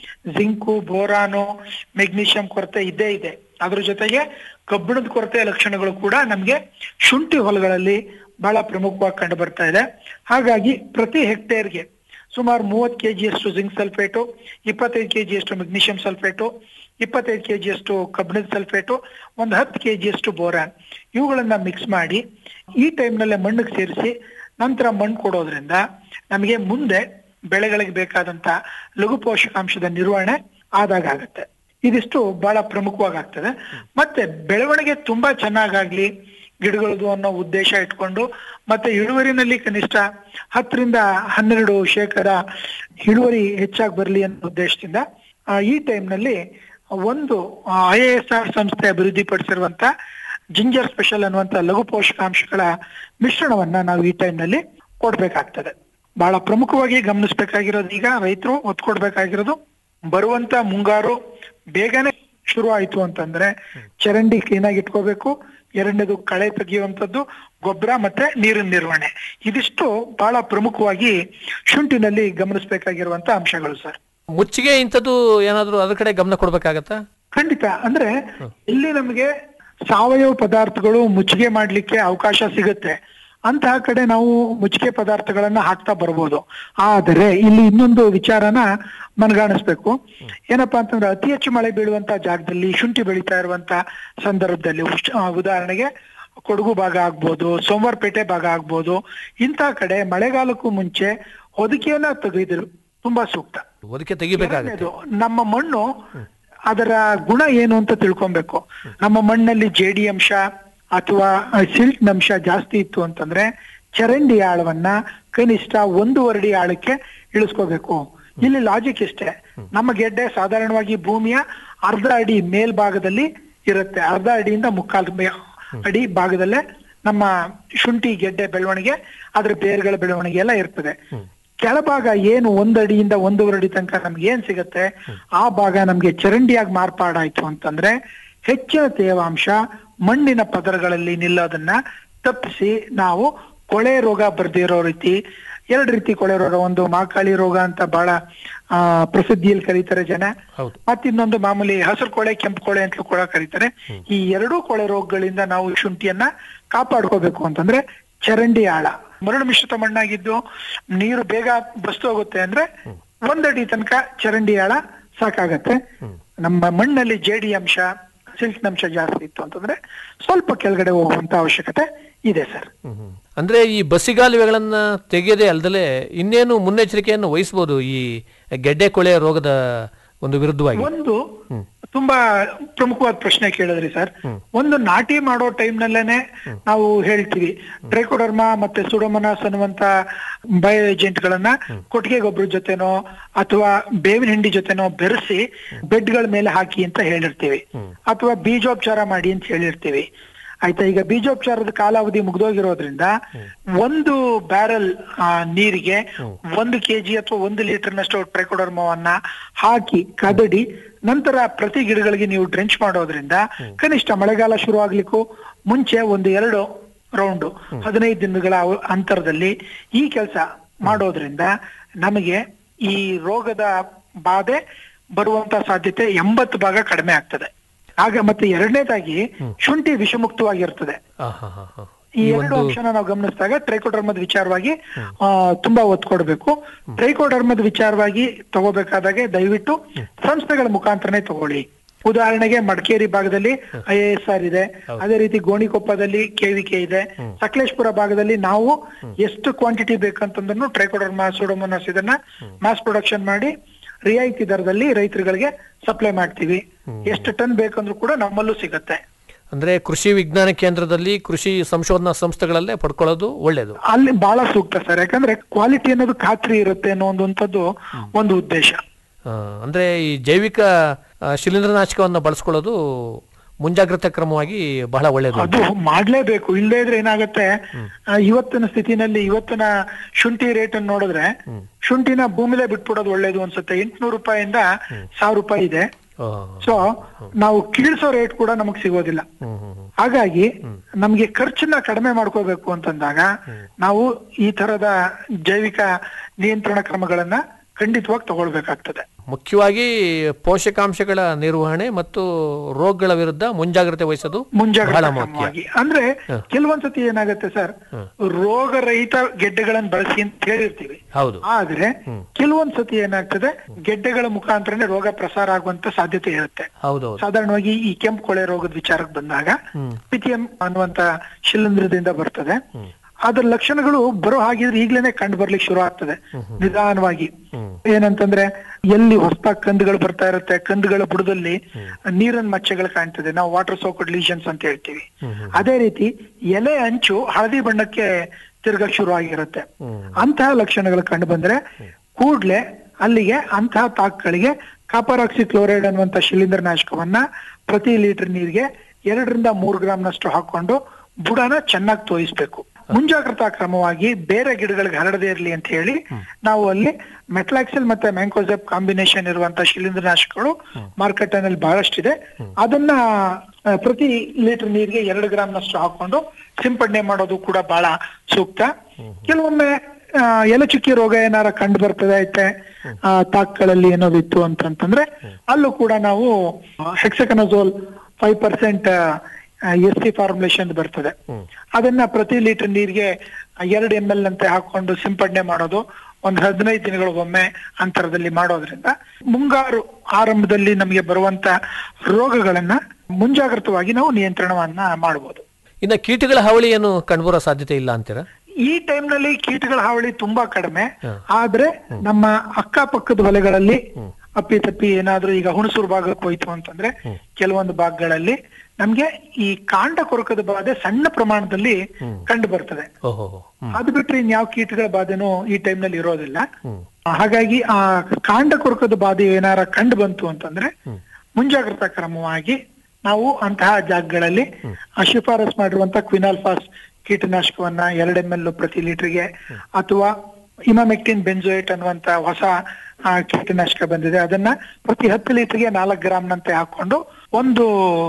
ಜಿಂಕು ಬೋರಾನು ಮೆಗ್ನೀಷಿಯಂ ಕೊರತೆ ಇದ್ದೇ ಇದೆ ಅದ್ರ ಜೊತೆಗೆ ಕಬ್ಬಿಣದ ಕೊರತೆ ಲಕ್ಷಣಗಳು ಕೂಡ ನಮ್ಗೆ ಶುಂಠಿ ಹೊಲಗಳಲ್ಲಿ ಬಹಳ ಪ್ರಮುಖವಾಗಿ ಕಂಡು ಬರ್ತಾ ಇದೆ ಹಾಗಾಗಿ ಪ್ರತಿ ಹೆಕ್ಟೇರ್ಗೆ ಸುಮಾರು ಮೂವತ್ತು ಕೆಜಿಯಷ್ಟು ಜಿಂಕ್ ಸಲ್ಫೇಟು ಇಪ್ಪತ್ತೈದು ಕೆಜಿಯಷ್ಟು ಮೆಗ್ನೀಷಿಯಂ ಸಲ್ಫೇಟು ಇಪ್ಪತ್ತೈದು ಕೆಜಿಯಷ್ಟು ಕಬ್ಬಿಣದ ಸಲ್ಫೇಟು ಒಂದು ಹತ್ತು ಕೆಜಿಯಷ್ಟು ಬೋರಾನ್ ಇವುಗಳನ್ನ ಮಿಕ್ಸ್ ಮಾಡಿ ಈ ಟೈಮ್ನಲ್ಲೇ ಮಣ್ಣಿಗೆ ಸೇರಿಸಿ ನಂತರ ಮಣ್ಣು ಕೊಡೋದ್ರಿಂದ ನಮಗೆ ಮುಂದೆ ಬೆಳೆಗಳಿಗೆ ಬೇಕಾದಂತ ಲಘು ಪೋಷಕಾಂಶದ ನಿರ್ವಹಣೆ ಆದಾಗ ಆಗತ್ತೆ ಇದಿಷ್ಟು ಬಹಳ ಪ್ರಮುಖವಾಗಿ ಆಗ್ತದೆ ಮತ್ತೆ ಬೆಳವಣಿಗೆ ತುಂಬಾ ಚೆನ್ನಾಗಾಗ್ಲಿ ಗಿಡಗಳದು ಅನ್ನೋ ಉದ್ದೇಶ ಇಟ್ಕೊಂಡು ಮತ್ತೆ ಇಳುವರಿನಲ್ಲಿ ಕನಿಷ್ಠ ಹತ್ತರಿಂದ ಹನ್ನೆರಡು ಶೇಕಡ ಇಳುವರಿ ಹೆಚ್ಚಾಗಿ ಬರಲಿ ಅನ್ನೋ ಉದ್ದೇಶದಿಂದ ಆ, ಈ ಟೈಮ್ನಲ್ಲಿ ಒಂದು ಐ ಎಸ್ ಆರ್ ಸಂಸ್ಥೆ ಅಭಿವೃದ್ಧಿಪಡಿಸಿರುವಂತ ಜಿಂಜರ್ ಸ್ಪೆಷಲ್ ಅನ್ನುವಂತ ಲಘು ಪೋಷಕಾಂಶಗಳ ಮಿಶ್ರಣವನ್ನ ನಾವು ಈ ಟೈಮ್ನಲ್ಲಿ ಕೊಡ್ಬೇಕಾಗ್ತದೆ ಬಹಳ ಪ್ರಮುಖವಾಗಿ ಗಮನಿಸಬೇಕಾಗಿರೋದು ಈಗ ರೈತರು ಒತ್ತು ಕೊಡ್ಬೇಕಾಗಿರೋದು ಬರುವಂತ ಮುಂಗಾರು ಬೇಗನೆ ಶುರು ಆಯ್ತು ಅಂತಂದ್ರೆ ಚರಂಡಿ ಕ್ಲೀನ್ ಆಗಿ ಇಟ್ಕೋಬೇಕು ಎರಡನೇದು ಕಳೆ ತೆಗೆಯುವಂತದ್ದು ಗೊಬ್ಬರ ಮತ್ತೆ ನೀರಿನ ನಿರ್ವಹಣೆ ಇದಿಷ್ಟು ಬಹಳ ಪ್ರಮುಖವಾಗಿ ಶುಂಠಿನಲ್ಲಿ ಗಮನಿಸಬೇಕಾಗಿರುವಂತ ಅಂಶಗಳು ಸರ್ ಮುಚ್ಚಿಗೆ ಇಂಥದ್ದು ಏನಾದ್ರು ಅದ್ರ ಕಡೆ ಗಮನ ಕೊಡ್ಬೇಕಾಗತ್ತಾ ಖಂಡಿತ ಅಂದ್ರೆ ಇಲ್ಲಿ ನಮಗೆ ಸಾವಯವ ಪದಾರ್ಥಗಳು ಮುಚ್ಚಿಗೆ ಮಾಡ್ಲಿಕ್ಕೆ ಅವಕಾಶ ಸಿಗುತ್ತೆ ಅಂತಹ ಕಡೆ ನಾವು ಮುಚ್ಚಿಗೆ ಪದಾರ್ಥಗಳನ್ನ ಹಾಕ್ತಾ ಬರ್ಬೋದು ಆದರೆ ಇಲ್ಲಿ ಇನ್ನೊಂದು ವಿಚಾರನ ಮನಗಾಣಿಸ್ಬೇಕು ಏನಪ್ಪಾ ಅಂತಂದ್ರೆ ಅತಿ ಹೆಚ್ಚು ಮಳೆ ಬೀಳುವಂತ ಜಾಗದಲ್ಲಿ ಶುಂಠಿ ಬೆಳೀತಾ ಇರುವಂತ ಸಂದರ್ಭದಲ್ಲಿ ಉಶ್- ಆ, ಉದಾಹರಣೆಗೆ ಕೊಡಗು ಭಾಗ ಆಗ್ಬೋದು ಸೋಮವಾರಪೇಟೆ ಭಾಗ ಆಗ್ಬೋದು ಇಂತಹ ಕಡೆ ಮಳೆಗಾಲಕ್ಕೂ ಮುಂಚೆ ಹೊದಿಕೆಯನ್ನ ತೆಗೆದಿರು ತುಂಬಾ ಸೂಕ್ತ ಅದಕ್ಕೆ ತೆಗಿಬೇಕಾಗತ್ತೆ ಎರಡನೇದು, ನಮ್ಮ ಮಣ್ಣು ಅದರ ಗುಣ ಏನು ಅಂತ ತಿಳ್ಕೊಬೇಕು ನಮ್ಮ ಮಣ್ಣಲ್ಲಿ ಜೇಡಿ ಅಂಶ ಅಥವಾ ಸಿಲ್ಟ್ ಅಂಶ ಜಾಸ್ತಿ ಇತ್ತು ಅಂತಂದ್ರೆ ಚರಂಡಿ ಆಳವನ್ನ ಕನಿಷ್ಠ ಒಂದೂವರೆ ಅಡಿ ಆಳಕ್ಕೆ ಇಳಿಸ್ಕೋಬೇಕು ಇಲ್ಲಿ ಲಾಜಿಕ್ ಇಷ್ಟೇ ನಮ್ಮ ಗೆಡ್ಡೆ ಸಾಧಾರಣವಾಗಿ ಭೂಮಿಯ ಅರ್ಧ ಅಡಿ ಮೇಲ್ಭಾಗದಲ್ಲಿ ಇರುತ್ತೆ ಅರ್ಧ ಅಡಿಯಿಂದ ಮುಕ್ಕಾಲು ಮೇ- ಅಡಿ ಭಾಗದಲ್ಲೇ ನಮ್ಮ ಶುಂಠಿ ಗೆಡ್ಡೆ ಬೆಳವಣಿಗೆ ಅದ್ರ ಬೇರುಗಳ ಬೆಳವಣಿಗೆ ಎಲ್ಲ ಇರ್ತದೆ ಕೆಳಭಾಗ ಏನು ಒಂದ್ ಅಡಿಯಿಂದ ಒಂದೂವರೆ ಅಡಿ ತನಕ ನಮ್ಗೆ ಏನ್ ಸಿಗತ್ತೆ ಆ ಭಾಗ ನಮ್ಗೆ ಚರಂಡಿಯಾಗಿ ಮಾರ್ಪಾಡಾಯ್ತು ಅಂತಂದ್ರೆ ಹೆಚ್ಚಿನ ತೇವಾಂಶ ಮಣ್ಣಿನ ಪದರಗಳಲ್ಲಿ ನಿಲ್ಲೋದನ್ನ ತಪ್ಪಿಸಿ ನಾವು ಕೊಳೆ ರೋಗ ಬರ್ದಿರೋ ರೀತಿ ಎರಡು ರೀತಿ ಕೊಳೆ ರೋಗ ಒಂದು ಮಾಕಾಳಿ ರೋಗ ಅಂತ ಬಹಳ ಆ ಪ್ರಸಿದ್ಧಿಯಲ್ಲಿ ಕರೀತಾರೆ ಜನ ಹೌದು ಮತ್ತಿನ್ನೊಂದು ಮಾಮೂಲಿ ಹಸಿರು ಕೊಳೆ ಕೆಂಪು ಕೊಳೆ ಅಂತಲೂ ಕೂಡ ಕರೀತಾರೆ ಈ ಎರಡೂ ಕೊಳೆ ರೋಗಗಳಿಂದ ನಾವು ಶುಂಠಿಯನ್ನ ಕಾಪಾಡ್ಕೋಬೇಕು ಅಂತಂದ್ರೆ ಚರಂಡಿ ಆಳ ಮರಳು ಮಿಶ್ರಿತ ಮಣ್ಣಾಗಿದ್ದು ನೀರು ಬೇಗ ಬಸ್ತು ಹೋಗುತ್ತೆ ಅಂದ್ರೆ ಒಂದಡಿ ತನಕ ಚರಂಡಿ ಆಳ ಸಾಕಾಗತ್ತೆ ನಮ್ಮ ಮಣ್ಣಲ್ಲಿ ಜೇಡಿ ಅಂಶ ಸಿಲ್ಕ್ ಅಂಶ ಜಾಸ್ತಿ ಇತ್ತು ಅಂತಂದ್ರೆ ಸ್ವಲ್ಪ ಕೆಳಗಡೆ ಹೋಗುವಂತ ಅವಶ್ಯಕತೆ ಇದೆ ಸರ್ ಹ್ಮ್, ಹ್ಮ್. ಅಂದ್ರೆ ಈ ಬಸಿಗಾಲುವೆಗಳನ್ನ ತೆಗೆಯದೇ ಅಲ್ದಲೆ ಇನ್ನೇನು ಮುನ್ನೆಚ್ಚರಿಕೆಯನ್ನು ವಹಿಸಬಹುದು ಈ ಗೆಡ್ಡೆ ಕೊಳೆ ರೋಗದ ಒಂದು ವಿರುದ್ಧವಾಗಿ ಒಂದು ತುಂಬಾ ಪ್ರಮುಖವಾದ ಪ್ರಶ್ನೆ ಕೇಳಿದ್ರಿ ಸರ್ ಒಂದು ನಾಟಿ ಮಾಡೋ ಟೈಮ್ ನಲ್ಲೇನೆ ನಾವು ಹೇಳ್ತೀವಿ ಟ್ರೈಕೋಡರ್ಮಾ ಮತ್ತೆ ಸುಡೋಮನಾಸ್ ಅನ್ನುವಂತ ಬಯೋ ಏಜೆಂಟ್ ಗಳನ್ನ ಕೊಟ್ಟಿಗೆ ಗೊಬ್ಬರ ಜೊತೆನೋ ಅಥವಾ ಬೇವಿನ ಹಿಂಡಿ ಜೊತೆನೋ ಬೆರೆಸಿ ಬೆಡ್ಗಳ ಮೇಲೆ ಹಾಕಿ ಅಂತ ಹೇಳಿರ್ತೀವಿ ಅಥವಾ ಬೀಜೋಪಚಾರ ಮಾಡಿ ಅಂತ ಹೇಳಿರ್ತೀವಿ ಆಯ್ತಾ ಈಗ ಬೀಜೋಪಚಾರದ ಕಾಲಾವಧಿ ಮುಗ್ದೋಗಿರೋದ್ರಿಂದ ಒಂದು ಬ್ಯಾರಲ್ ನೀರಿಗೆ ಒಂದು ಕೆಜಿ ಅಥವಾ ಒಂದು ಲೀಟರ್ನಷ್ಟು ಟ್ರೈಕೋಡರ್ಮವನ್ನ ಹಾಕಿ ಕದಡಿ ನಂತರ ಪ್ರತಿ ಗಿಡಗಳಿಗೆ ನೀವು ಡ್ರೆಂಚ್ ಮಾಡೋದ್ರಿಂದ ಕನಿಷ್ಠ ಮಳೆಗಾಲ ಶುರು ಆಗ್ಲಿಕ್ಕೂ ಮುಂಚೆ ಒಂದು ಎರಡು ರೌಂಡ್ ಹದಿನೈದು ದಿನಗಳ ಅವ- ಅಂತರದಲ್ಲಿ ಈ ಕೆಲಸ ಮಾಡೋದ್ರಿಂದ ನಮಗೆ ಈ ರೋಗದ ಬಾಧೆ ಬರುವಂತ ಸಾಧ್ಯತೆ ಎಂಬತ್ತು ಭಾಗ ಕಡಿಮೆ ಆಗ್ತದೆ ಆಗ ಮತ್ತೆ ಎರಡನೇದಾಗಿ ಶುಂಠಿ ವಿಷಮುಕ್ತವಾಗಿರ್ತದೆ ಆ, ಹಾ, ಹಾ, ಹಾ. ಈ ಎರಡು ಅಂಶನ ನಾವು ಗಮನಿಸಿದಾಗ ಟ್ರೈಕೋಡರ್ಮದ ವಿಚಾರವಾಗಿ ಆ, ತುಂಬಾ ಒತ್ತು ಕೊಡಬೇಕು ಟ್ರೈಕೋಡರ್ಮದ ವಿಚಾರವಾಗಿ ತಗೋಬೇಕಾದಾಗೆ ದಯವಿಟ್ಟು ಸಂಸ್ಥೆಗಳ ಮುಖಾಂತರನೇ ತಗೊಳ್ಳಿ ಉದಾಹರಣೆಗೆ ಮಡಿಕೇರಿ ಭಾಗದಲ್ಲಿ ಐ ಎ ಎಸ್ ಆರ್ ಇದೆ ಅದೇ ರೀತಿ ಗೋಣಿಕೊಪ್ಪದಲ್ಲಿ ಕೆವಿಕೆ ಇದೆ ಸಕಲೇಶ್ಪುರ ಭಾಗದಲ್ಲಿ ನಾವು ಎಷ್ಟು ಕ್ವಾಂಟಿಟಿ ಬೇಕಂತಂದ್ರೂ ಟ್ರೈಕೋಡರ್ಮಾ ಸೂಡೋಮೋನಾಸ್ ಇದನ್ನ ಮಾಸ್ ಪ್ರೊಡಕ್ಷನ್ ಮಾಡಿ ರಿಯಾಯಿತಿ ದರದಲ್ಲಿ ರೈತರುಗಳಿಗೆ ಸಪ್ಲೈ ಮಾಡ್ತೀವಿ ಎಷ್ಟು ಟನ್ ಬೇಕಂದ್ರೂ ಕೂಡ ನಮ್ಮಲ್ಲೂ ಸಿಗತ್ತೆ ಅಂದ್ರೆ ಕೃಷಿ ವಿಜ್ಞಾನ ಕೇಂದ್ರದಲ್ಲಿ ಕೃಷಿ ಸಂಶೋಧನಾ ಸಂಸ್ಥೆಗಳಲ್ಲೇ ಪಡ್ಕೊಳ್ಳೋದು ಒಳ್ಳೇದು ಅಲ್ಲಿ ಬಹಳ ಸೂಕ್ತ ಸರ್ ಯಾಕಂದ್ರೆ ಕ್ವಾಲಿಟಿ ಅನ್ನೋದು ಖಾತ್ರಿ ಇರುತ್ತೆ ಅನ್ನೋದಂಥದ್ದು ಒಂದು ಉದ್ದೇಶ ಆ, ಅಂದ್ರೆ ಈ ಜೈವಿಕ ಆ, ಶಿಲೀಂಧ್ರನಾಶಕವನ್ನು ಬಳಸ್ಕೊಳ್ಳೋದು ಮುಂಜಾಗ್ರತಾ ಕ್ರಮವಾಗಿ ಬಹಳ ಒಳ್ಳೇದು ಅದು ಮಾಡ್ಲೇಬೇಕು ಇಲ್ಲದೇ ಇದ್ರೆ ಏನಾಗುತ್ತೆ ಆ, ಇವತ್ತಿನ ಸ್ಥಿತಿನಲ್ಲಿ ಇವತ್ತಿನ ಶುಂಠಿ ರೇಟ್ ಅನ್ನು ನೋಡಿದ್ರೆ ಶುಂಠಿನ ಭೂಮಿಲೇ ಬಿಟ್ಬಿಡೋದು ಒಳ್ಳೇದು ಅನ್ಸುತ್ತೆ ಎಂಟ್ನೂರು ರೂಪಾಯಿಂದ ಸಾವಿರ ರೂಪಾಯಿ ಇದೆ ಆ, ಸೊ ನಾವು ಕೀಳ್ಸೋ ರೇಟ್ ಕೂಡ ನಮಗ್ ಸಿಗೋದಿಲ್ಲ ಹ್ಮ್, ಹ್ಮ್, ಹ್ಮ್. ಹಾಗಾಗಿ ನಮ್ಗೆ ಖರ್ಚನ್ನ ಕಡಿಮೆ ಮಾಡ್ಕೋಬೇಕು ಅಂತಂದಾಗ ನಾವು ಈ ತರದ ಜೈವಿಕ ನಿಯಂತ್ರಣ ಕ್ರಮಗಳನ್ನ ಖಂಡಿತವಾಗಿ ತಗೊಳ್ಬೇಕಾಗ್ತದೆ ಮುಖ್ಯವಾಗಿ ಪೋಷಕಾಂಶಗಳ ನಿರ್ವಹಣೆ ಮತ್ತು ರೋಗಗಳ ವಿರುದ್ಧ ಮುಂಜಾಗ್ರತೆ ವಹಿಸೋದು ಬಹಳ ಮುಂಜಾಗ್ರತಾ ಮುಖ್ಯ ಕ್ರಮವಾಗಿ ಅಂದ್ರೆ ಕೆಲವೊಂದ್ಸತಿ ಏನಾಗುತ್ತೆ ಸರ್ ರೋಗರಹಿತ ಗೆಡ್ಡೆಗಳನ್ನ ಬಳಸಿ ಅಂತ ಹೇಳಿರ್ತೀವಿ ಹೌದು ಆದ್ರೆ ಕೆಲವೊಂದ್ಸತಿ ಏನಾಗ್ತದೆ ಗೆಡ್ಡೆಗಳ ಮುಖಾಂತರನೇ ರೋಗ ಪ್ರಸಾರ ಆಗುವಂತ ಸಾಧ್ಯತೆ ಇರುತ್ತೆ ಹೌದೌದು ಸಾಧಾರಣವಾಗಿ ಈ ಕೆಂಪು ಕೊಳೆ ರೋಗದ ವಿಚಾರಕ್ಕೆ ಬಂದಾಗ ಪಿತಿಎಂ ಅನ್ನುವಂತ ಶಿಲೀಂಧ್ರದಿಂದ ಬರ್ತದೆ ಅದ್ರ ಲಕ್ಷಣಗಳು ಬರೋ ಹಾಗಿದ್ರೆ ಈಗ್ಲೇನೆ ಕಂಡು ಬರ್ಲಿಕ್ಕೆ ಶುರು ಆಗ್ತದೆ ನಿಧಾನವಾಗಿ ಏನಂತಂದ್ರೆ ಎಲ್ಲಿ ಹೊಸದಾಗಿ ಕಂದುಗಳು ಬರ್ತಾ ಇರುತ್ತೆ ಕಂದುಗಳ ಬುಡದಲ್ಲಿ ನೀರಿನ ಮಚ್ಚೆಗಳು ಕಾಣ್ತದೆ ನಾವು ವಾಟರ್ ಸೋಕಡ್ ಲೀಷನ್ಸ್ ಅಂತ ಹೇಳ್ತೀವಿ ಅದೇ ರೀತಿ ಎಲೆ ಅಂಚು ಹಳದಿ ಬಣ್ಣಕ್ಕೆ ತಿರ್ಗಕ್ ಶುರು ಆಗಿರುತ್ತೆ ಅಂತಹ ಲಕ್ಷಣಗಳು ಕಂಡು ಬಂದ್ರೆ ಕೂಡ್ಲೆ ಅಲ್ಲಿಗೆ ಅಂತಹ ತಾಕ್ಗಳಿಗೆ ಕಾಪರ್ ಆಕ್ಸಿ ಕ್ಲೋರೈಡ್ ಅನ್ನುವಂತ ಶಿಲೀಂಧ್ರನಾಶಕವನ್ನ ಪ್ರತಿ ಲೀಟರ್ ನೀರಿಗೆ ಎರಡರಿಂದ ಮೂರು ಗ್ರಾಮ್ನಷ್ಟು ಹಾಕೊಂಡು ಬುಡನ ಚೆನ್ನಾಗಿ ತೋಯಿಸ್ಬೇಕು ಮುಂಜಾಗ್ರತಾ ಕ್ರಮವಾಗಿ ಬೇರೆ ಗಿಡಗಳಿಗೆ ಹರಡದೇ ಇರಲಿ ಅಂತ ಹೇಳಿ ನಾವು ಅಲ್ಲಿ ಮೆಟ್ಲಾಕ್ಸಿಲ್ ಮತ್ತೆ ಮ್ಯಾಂಕೋಸೆಪ್ ಕಾಂಬಿನೇಷನ್ ಇರುವಂತ ಶಿಲೀಂಧ್ರನಾಶಕಗಳು ಮಾರ್ಕೆಟ್ ನಲ್ಲಿ ಬಹಳಷ್ಟಿದೆ ಅದನ್ನ ಆ, ಪ್ರತಿ ಲೀಟರ್ ನೀರಿಗೆ ಎರಡು ಗ್ರಾಮ್ನಷ್ಟು ಹಾಕೊಂಡು ಸಿಂಪಡಣೆ ಮಾಡೋದು ಕೂಡ ಬಹಳ ಸೂಕ್ತ ಕೆಲವೊಮ್ಮೆ ಆ, ಎಲೆಚುಕ್ಕಿ ರೋಗ ಏನಾರ ಕಂಡು ಬರ್ತದೆ ಐತೆ ಆ, ತಾಕ್ಗಳಲ್ಲಿ ಏನಾದಿತ್ತು ಅಂತಂತಂದ್ರೆ ಅಲ್ಲೂ ಕೂಡ ನಾವು hexaconazole five percent S C formulation ಬರ್ತದೆ ಅದನ್ನ ಪ್ರತಿ ಲೀಟರ್ ನೀರಿಗೆ ಎರಡು ಎಂ ಎಲ್ ಅಂತೆ ಹಾಕೊಂಡು ಸಿಂಪಡಣೆ ಮಾಡೋದು ಒಂದ್ ಹದಿನೈದು ದಿನಗಳಿಗೊಮ್ಮೆ ಅಂತರದಲ್ಲಿ ಮಾಡೋದ್ರಿಂದ ಮುಂಗಾರು ಆರಂಭದಲ್ಲಿ ನಮಗೆ ಬರುವಂತ ರೋಗಗಳನ್ನ ಮುಂಜಾಗ್ರತವಾಗಿ ನಾವು ನಿಯಂತ್ರಣವನ್ನ ಮಾಡಬಹುದು ಇನ್ನ ಕೀಟಗಳ ಹಾವಳಿ ಏನು ಕಂಡುಬರೋ ಸಾಧ್ಯತೆ ಇಲ್ಲ ಅಂತೀರಾ ಈ time ನಲ್ಲಿ ಕೀಟಗಳ ಹಾವಳಿ ತುಂಬಾ ಕಡಿಮೆ ಆದ್ರೆ ನಮ್ಮ ಅಕ್ಕಪಕ್ಕದ ಹೊಲೆಗಳಲ್ಲಿ ಅಪ್ಪಿ ತಪ್ಪಿ ಏನಾದ್ರೂ ಈಗ ಹುಣಸೂರು ಭಾಗಕ್ಕೆ ಹೋಯ್ತು ಅಂತಂದ್ರೆ ಕೆಲವೊಂದು ಭಾಗಗಳಲ್ಲಿ ನಮ್ಗೆ ಈ ಕಾಂಡ ಕೊರಕದ ಬಾಧೆ ಸಣ್ಣ ಪ್ರಮಾಣದಲ್ಲಿ ಕಂಡು ಬರ್ತದೆ ಓಹೋ ಅದು ಬಿಟ್ರೆ ಇನ್ಯಾವ ಕೀಟಗಳ ಬಾಧೆನೂ ಈ time ನಲ್ಲಿ ಇರೋದಿಲ್ಲ ಹಾಗಾಗಿ ಆ ಕಾಂಡ ಕೊರಕದ ಬಾಧೆ ಏನಾರ ಕಂಡು ಬಂತು ಅಂತಂದ್ರೆ ಮುಂಜಾಗ್ರತಾ ಕ್ರಮವಾಗಿ ನಾವು ಅಂತಹ ಜಾಗಗಳಲ್ಲಿ ಆ ಶಿಫಾರಸ್ ಮಾಡಿರುವಂತ ಕ್ವಿನಾಲ್ಫಾಸ್ ಕೀಟನಾಶಕವನ್ನ ಎರಡು ಎಂ ಎಲ್ ಪ್ರತಿ ಲೀಟರ್ಗೆ ಅಥವಾ ಇಮಾಮೆಕ್ಟಿನ್ ಬೆಂಜೋಯೇಟ್ ಅನ್ನುವಂತ ಹೊಸ ಆ, ಕೀಟನಾಶಕ ಬಂದಿದೆ ಅದನ್ನ ಪ್ರತಿ ಹತ್ತು ಲೀಟರ್ಗೆ ನಾಲ್ಕು ಗ್ರಾಮ್ನಂತೆ ಹಾಕೊಂಡು ಒಂದು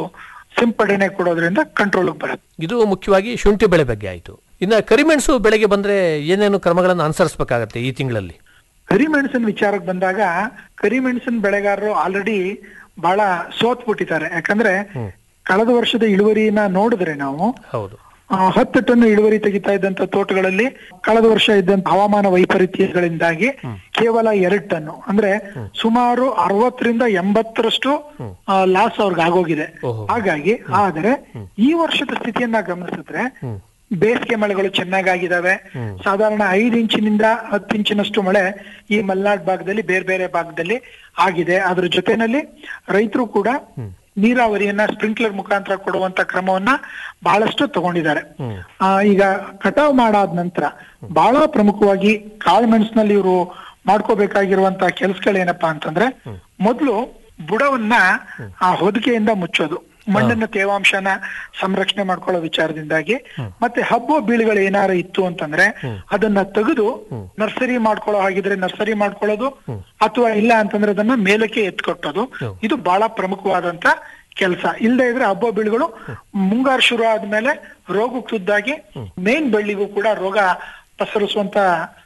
ಸಿಂಪಡಣೆ ಕೊಡೋದ್ರಿಂದ ಕಂಟ್ರೋಲ್ ಬರುತ್ತೆ ಇದು ಮುಖ್ಯವಾಗಿ ಶುಂಠಿ ಬೆಳೆ ಬಗ್ಗೆ ಆಯ್ತು ಇನ್ನ ಕರಿಮೆಣಸು ಬೆಳೆಗೆ ಬಂದ್ರೆ ಏನೇನು ಕ್ರಮಗಳನ್ನು ಅನುಸರಿಸಬೇಕಾಗತ್ತೆ ಈ ತಿಂಗಳಲ್ಲಿ ಕರಿಮೆಣಸಿನ ವಿಚಾರಕ್ಕೆ ಬಂದಾಗ ಕರಿಮೆಣಸಿನ ಬೆಳೆಗಾರರು ಆಲ್ರೆಡಿ ಬಹಳ ಸೋತ್ ಬಿಟ್ಟಿದ್ದಾರೆ ಯಾಕಂದ್ರೆ ಕಳೆದ ವರ್ಷದ ಇಳುವರಿನ ನೋಡಿದ್ರೆ ನಾವು ಹೌದು ಆ, ಹತ್ತು ಟನ್ ಇಳುವರಿ ತೆಗಿತಾ ಇದ್ದಂತ ತೋಟಗಳಲ್ಲಿ ಕಳೆದ ವರ್ಷ ಇದ್ದಂತ ಹವಾಮಾನ ವೈಪರೀತ್ಯಗಳಿಂದಾಗಿ ಕೇವಲ ಎರಡ್ ಟನ್ ಅಂದ್ರೆ ಸುಮಾರು ಅರವತ್ತರಿಂದ ಎಂಬತ್ತರಷ್ಟು ಲಾಸ್ ಅವ್ರಿಗೆ ಆಗೋಗಿದೆ ಓಹೋ. ಹಾಗಾಗಿ ಆದ್ರೆ ಈ ವರ್ಷದ ಸ್ಥಿತಿಯನ್ನ ಗಮನಿಸಿದ್ರೆ ಬೇಸಿಗೆ ಮಳೆಗಳು ಚೆನ್ನಾಗಿದ್ದಾವೆ ಸಾಧಾರಣ ಐದು ಇಂಚಿನಿಂದ ಹತ್ತು ಇಂಚಿನಷ್ಟು ಮಳೆ ಈ ಮಲೆನಾಡ್ ಭಾಗದಲ್ಲಿ ಬೇರೆ ಬೇರೆ ಭಾಗದಲ್ಲಿ ಆಗಿದೆ ಅದ್ರ ಜೊತೆನಲ್ಲಿ ರೈತರು ಕೂಡ ನೀರಾವರಿಯನ್ನ ಸ್ಪ್ರಿಂಕ್ಲರ್ ಮುಖಾಂತರ ಕೊಡುವಂತ ಕ್ರಮವನ್ನ ಬಹಳಷ್ಟು ತಗೊಂಡಿದ್ದಾರೆ ಆ, ಈಗ ಕಟಾವ್ ಮಾಡಾದ ನಂತರ ಬಹಳ ಪ್ರಮುಖವಾಗಿ ಕಾಳುಮೆಣಸಿನಲ್ಲಿ ಇವರು ಮಾಡ್ಕೋಬೇಕಾಗಿರುವಂತ ಕೆಲಸಗಳೇನಪ್ಪಾ ಅಂತಂದ್ರೆ ಮೊದಲು ಬುಡವನ್ನ ಆ ಹೊದಿಕೆಯಿಂದ ಮುಚ್ಚೋದು ಮಣ್ಣಿನ ತೇವಾಂಶನ ಸಂರಕ್ಷಣೆ ಮಾಡ್ಕೊಳ್ಳೋ ವಿಚಾರದಿಂದಾಗಿ ಮತ್ತೆ ಹಬ್ಬ ಬೀಳುಗಳು ಏನಾರ ಇತ್ತು ಅಂತಂದ್ರೆ ಅದನ್ನ ತೆಗೆದು ನರ್ಸರಿ ಮಾಡ್ಕೊಳ್ಳೋ ಹಾಗಿದ್ರೆ ನರ್ಸರಿ ಮಾಡ್ಕೊಳ್ಳೋದು ಅಥವಾ ಇಲ್ಲ ಅಂತಂದ್ರೆ ಅದನ್ನ ಮೇಲಕ್ಕೆ ಎತ್ಕೊಟ್ಟೋದು ಇದು ಬಹಳ ಪ್ರಮುಖವಾದಂತ ಕೆಲಸ ಇಲ್ಲದೆ ಇದ್ರೆ ಹಬ್ಬ ಬೀಳುಗಳು ಮುಂಗಾರು ಶುರು ಆದ್ಮೇಲೆ ರೋಗಕ್ಕೆ ತುದ್ದಾಗಿ ಮೇನ್ ಬಳ್ಳಿಗೂ ಕೂಡ ರೋಗ ಪಸರಿಸುವಂತ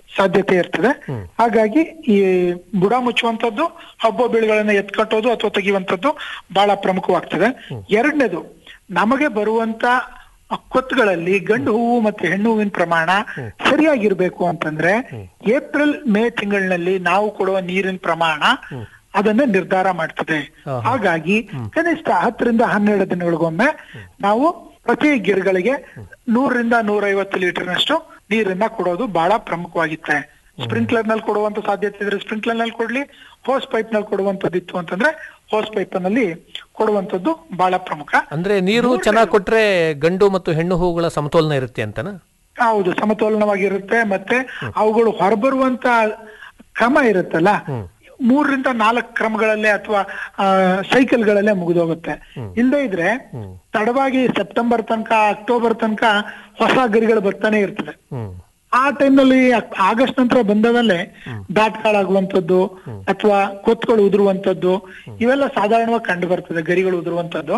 ಸಾಧ್ಯತೆ ಇರ್ತದೆ ಹಾಗಾಗಿ ಈ ಬುಡ ಮುಚ್ಚುವಂತದ್ದು ಹಬ್ಬ ಬೆಳೆಗಳನ್ನ ಎತ್ಕಟ್ಟೋದು ಅಥವಾ ತೆಗೆಯುವಂತದ್ದು ಬಹಳ ಪ್ರಮುಖವಾಗ್ತದೆ ಎರಡನೇದು ನಮಗೆ ಬರುವಂತ ಕೊತ್ತುಗಳಲ್ಲಿ ಗಂಡು ಹೂವು ಮತ್ತೆ ಹೆಣ್ಣು ಹೂವಿನ ಪ್ರಮಾಣ ಸರಿಯಾಗಿರ್ಬೇಕು ಅಂತಂದ್ರೆ ಏಪ್ರಿಲ್ ಮೇ ತಿಂಗಳಿನಲ್ಲಿ ನಾವು ಕೊಡುವ ನೀರಿನ ಪ್ರಮಾಣ ಅದನ್ನ ನಿರ್ಧಾರ ಮಾಡ್ತದೆ ಹಾಗಾಗಿ ಕನಿಷ್ಠ ಹತ್ತರಿಂದ ಹನ್ನೆರಡು ದಿನಗಳಿಗೊಮ್ಮೆ ನಾವು ಪ್ರತಿ ಗಿಡಗಳಿಗೆ ನೂರರಿಂದ ನೂರೈವತ್ತು ಲೀಟರ್ನಷ್ಟು ನೀರನ್ನ ಕೊಡೋದು ಬಹಳ ಪ್ರಮುಖವಾಗಿತ್ತೆ ಸ್ಪ್ರಿಂಕ್ಲರ್ ನಲ್ಲಿ ಕೊಡುವಂತ ಸಾಧ್ಯತೆ ಇದ್ರೆ ಸ್ಪ್ರಿಂಕ್ಲರ್ ನಲ್ಲಿ ಕೊಡ್ಲಿ ಹೋಸ್ ಪೈಪ್ ನಲ್ಲಿ ಕೊಡುವಂತದ್ದಿತ್ತು ಅಂತಂದ್ರೆ ಹೋಸ್ ಪೈಪ್ ನಲ್ಲಿ ಕೊಡುವಂತದ್ದು ಬಹಳ ಪ್ರಮುಖ ಅಂದ್ರೆ ನೀರು ಚೆನ್ನಾಗಿ ಕೊಟ್ರೆ ಗಂಡು ಮತ್ತು ಹೆಣ್ಣು ಹೂಗಳ ಸಮತೋಲನ ಇರುತ್ತೆ ಅಂತನಾ ಹೌದು ಸಮತೋಲನವಾಗಿರುತ್ತೆ ಮತ್ತೆ ಅವುಗಳು ಹೊರಬರುವಂತ ಕ್ರಮ ಇರುತ್ತಲ್ಲ ಮೂರರಿಂದ ನಾಲ್ಕು ಕ್ರಮಗಳಲ್ಲೇ ಅಥವಾ ಸೈಕಲ್ಗಳಲ್ಲೇ ಮುಗಿದೋಗುತ್ತೆ ಇಲ್ಲದೆ ಇದ್ರೆ ತಡವಾಗಿ ಸೆಪ್ಟೆಂಬರ್ ತನಕ ಅಕ್ಟೋಬರ್ ತನಕ ಹೊಸ ಗರಿಗಳು ಬರ್ತಾನೆ ಇರ್ತದೆ ಹ್ಮ್ ಆ ಟೈಮ್ನಲ್ಲಿ ಆಗಸ್ಟ್ ನಂತರ ಬಂದವಲ್ಲೇ ದಾಟ್ಗಳಾಗುವಂತದ್ದು ಅಥವಾ ಕೊತ್ತುಗಳು ಉದುರುವಂತದ್ದು ಇವೆಲ್ಲ ಸಾಧಾರಣವಾಗಿ ಕಂಡು ಬರ್ತದೆ ಗರಿಗಳು ಉದುರುವಂತದ್ದು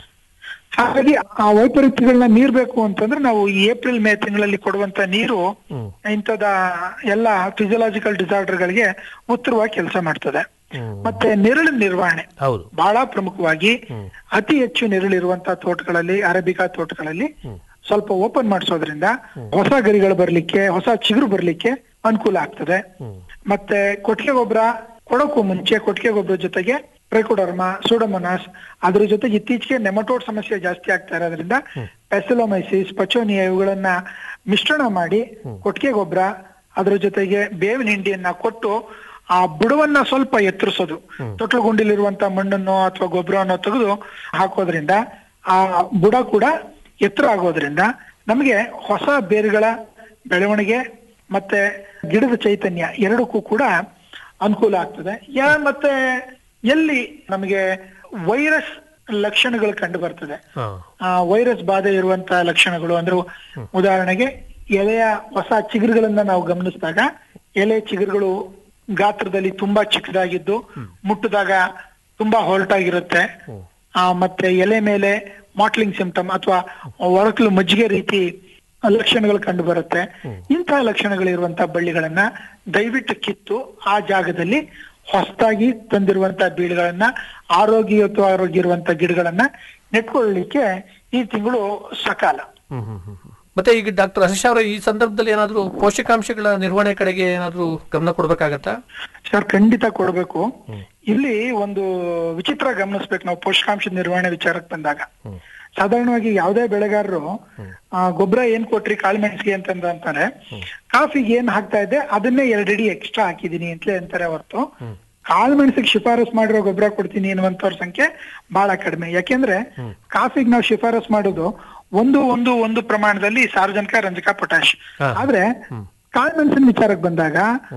ಹಾಗಾಗಿ ಆ ವೈಪರೀತ್ಯಗಳನ್ನ ಮೀರ್ಬೇಕು ಅಂತಂದ್ರೆ ನಾವು ಈ ಏಪ್ರಿಲ್ ಮೇ ತಿಂಗಳಲ್ಲಿ ಕೊಡುವಂತ ನೀರು ಇಂಥದ ಎಲ್ಲ ಫಿಸಿಯಲಾಜಿಕಲ್ ಡಿಸಾರ್ಡರ್ ಗಳಿಗೆ ಉತ್ತರವಾಗಿ ಕೆಲಸ ಮಾಡ್ತದೆ ಮತ್ತೆ ನೆರಳಿನ ನಿರ್ವಹಣೆ ಹೌದು ಬಹಳ ಪ್ರಮುಖವಾಗಿ ಅತಿ ಹೆಚ್ಚು ನೆರಳಿರುವಂತಹ ತೋಟಗಳಲ್ಲಿ ಅರೇಬಿಕಾ ತೋಟಗಳಲ್ಲಿ ಸ್ವಲ್ಪ ಓಪನ್ ಮಾಡಿಸೋದ್ರಿಂದ ಹೊಸ ಗರಿಗಳು ಬರ್ಲಿಕ್ಕೆ ಹೊಸ ಚಿಗುರು ಬರ್ಲಿಕ್ಕೆ ಅನುಕೂಲ ಆಗ್ತದೆ ಮತ್ತೆ ಕೊಟ್ಟಿಗೆ ಗೊಬ್ಬರ ಕೊಡೋಕ್ಕೂ ಮುಂಚೆ ಕೊಟ್ಟಿಗೆ ಗೊಬ್ಬರ ಜೊತೆಗೆ ಟ್ರೈಕೋಡರ್ಮಾ ಸೂಡಮೊನಾಸ್ ಅದ್ರ ಜೊತೆಗೆ ಇತ್ತೀಚೆಗೆ ನೆಮಟೋಡ್ ಸಮಸ್ಯೆ ಜಾಸ್ತಿ ಆಗ್ತಾ ಇರೋದ್ರಿಂದ ಪೆಸಲೋಮೈಸಿಸ್ ಪಚೋನಿಯಾ ಇವುಗಳನ್ನ ಮಿಶ್ರಣ ಮಾಡಿ ಕೊಟ್ಟಿಗೆ ಗೊಬ್ಬರ ಅದ್ರ ಜೊತೆಗೆ ಬೇವಿನ ಹಿಂಡಿಯನ್ನ ಕೊಟ್ಟು ಆ ಬುಡವನ್ನ ಸ್ವಲ್ಪ ಎತ್ತರಿಸೋದು ತೊಟ್ಲು ಗುಂಡಿಲಿರುವಂತ ಮಣ್ಣನ್ನು ಅಥವಾ ಗೊಬ್ಬರವನ್ನು ತೆಗೆದು ಹಾಕೋದ್ರಿಂದ ಆ ಬುಡ ಕೂಡ ಎತ್ತರ ಆಗೋದ್ರಿಂದ ನಮಗೆ ಹೊಸ ಬೇರುಗಳ ಬೆಳವಣಿಗೆ ಮತ್ತೆ ಗಿಡದ ಚೈತನ್ಯ ಎರಡಕ್ಕೂ ಕೂಡ ಅನುಕೂಲ ಆಗ್ತದೆ ಯಾ ಮತ್ತೆ ಎಲ್ಲಿ ನಮಗೆ ವೈರಸ್ ಲಕ್ಷಣಗಳು ಕಂಡು ಬರ್ತದೆ ಹಾ ಆ ವೈರಸ್ ಬಾಧೆ ಇರುವಂತಹ ಲಕ್ಷಣಗಳು ಅಂದ್ರೆ ಉದಾಹರಣೆಗೆ ಎಲೆಯ ಹೊಸ ಚಿಗುರುಗಳನ್ನ ನಾವು ಗಮನಿಸಿದಾಗ ಎಲೆ ಚಿಗುರುಗಳು ಗಾತ್ರದಲ್ಲಿ ತುಂಬಾ ಚಿಕ್ಕದಾಗಿದ್ದು ಮುಟ್ಟಿದಾಗ ತುಂಬಾ ಹೊರಟಾಗಿರುತ್ತೆ ಆ ಮತ್ತೆ ಎಲೆ ಮೇಲೆ ಮಾಟ್ಲಿಂಗ್ ಸಿಂಪ್ಟಮ್ ಅಥವಾ ಒಳಕಲು ಮಜ್ಜಿಗೆ ರೀತಿ ಲಕ್ಷಣಗಳು ಕಂಡು ಬರುತ್ತೆ ಇಂತಹ ಲಕ್ಷಣಗಳಿರುವಂತಹ ಬಳ್ಳಿಗಳನ್ನ ದಯವಿಟ್ಟು ಕಿತ್ತು ಆ ಜಾಗದಲ್ಲಿ ಹೊಸದಾಗಿ ತಂದಿರುವಂತಹ ಬೀಳುಗಳನ್ನ ಆರೋಗ್ಯಯುತ ಆರೋಗ್ಯ ಇರುವಂತಹ ಗಿಡಗಳನ್ನ ನೆಟ್ಕೊಳ್ಳಿಕ್ಕೆ ಈ ತಿಂಗಳು ಸಕಾಲ ಹ್ಮ್ ಹ್ಮ್ ಹ್ಮ್ ಹ್ಮ್. ಮತ್ತೆ ಈಗ ಡಾಕ್ಟರ್ ಹರೀಶ್ ಅವರ ಈ ಸಂದರ್ಭದಲ್ಲಿ ಏನಾದ್ರೂ ಪೋಷಕಾಂಶಗಳ ನಿರ್ವಹಣೆ ಕಡೆಗೆ ಏನಾದ್ರೂ ಗಮನ ಕೊಡ್ಬೇಕಾಗತ್ತಾ ಸರ್ ಖಂಡಿತ ಕೊಡ್ಬೇಕು ಇಲ್ಲಿ ಒಂದು ವಿಚಿತ್ರ ಗಮನಿಸ್ಬೇಕು ನಾವು ಪೋಷಕಾಂಶ ನಿರ್ವಹಣೆ ವಿಚಾರಕ್ಕೆ ಬಂದಾಗ ಸಾಧಾರಣವಾಗಿ ಯಾವುದೇ ಬೆಳೆಗಾರರು ಆ, ಗೊಬ್ಬರ ಏನ್ ಕೊಟ್ರಿ ಕಾಳುಮೆಣಸಿಗೆ ಅಂತಂದ ಅಂತಾರೆ ಕಾಫಿಗೆ ಏನ್ ಹಾಕ್ತಾ ಇದ್ದೆ ಅದನ್ನೇ ಎರಡಡಿ ಎಕ್ಸ್ಟ್ರಾ ಹಾಕಿದೀನಿ ಅಂತಲೇ ಅಂತಾರೆ ಹೊರತು ಕಾಳುಮೆಣಸಿಗೆ ಶಿಫಾರಸ್ ಮಾಡಿರೋ ಗೊಬ್ಬರ ಕೊಡ್ತೀನಿ ಅನ್ನುವಂಥವ್ರ ಸಂಖ್ಯೆ ಬಹಳ ಕಡಿಮೆ ಯಾಕೆಂದ್ರೆ ಕಾಫಿಗೆ ನಾವು ಶಿಫಾರಸ್ ಮಾಡೋದು ಒಂದು ಒಂದು ಒಂದು ಪ್ರಮಾಣದಲ್ಲಿ ಸಾರ್ವಜನಿಕ ರಂಜಕ ಪೊಟ್ಯಾಶ್ ಆದ್ರೆ ಕಾಳುಮೆಣಸಿನ ವಿಚಾರಕ್ಕೆ ಬಂದಾಗ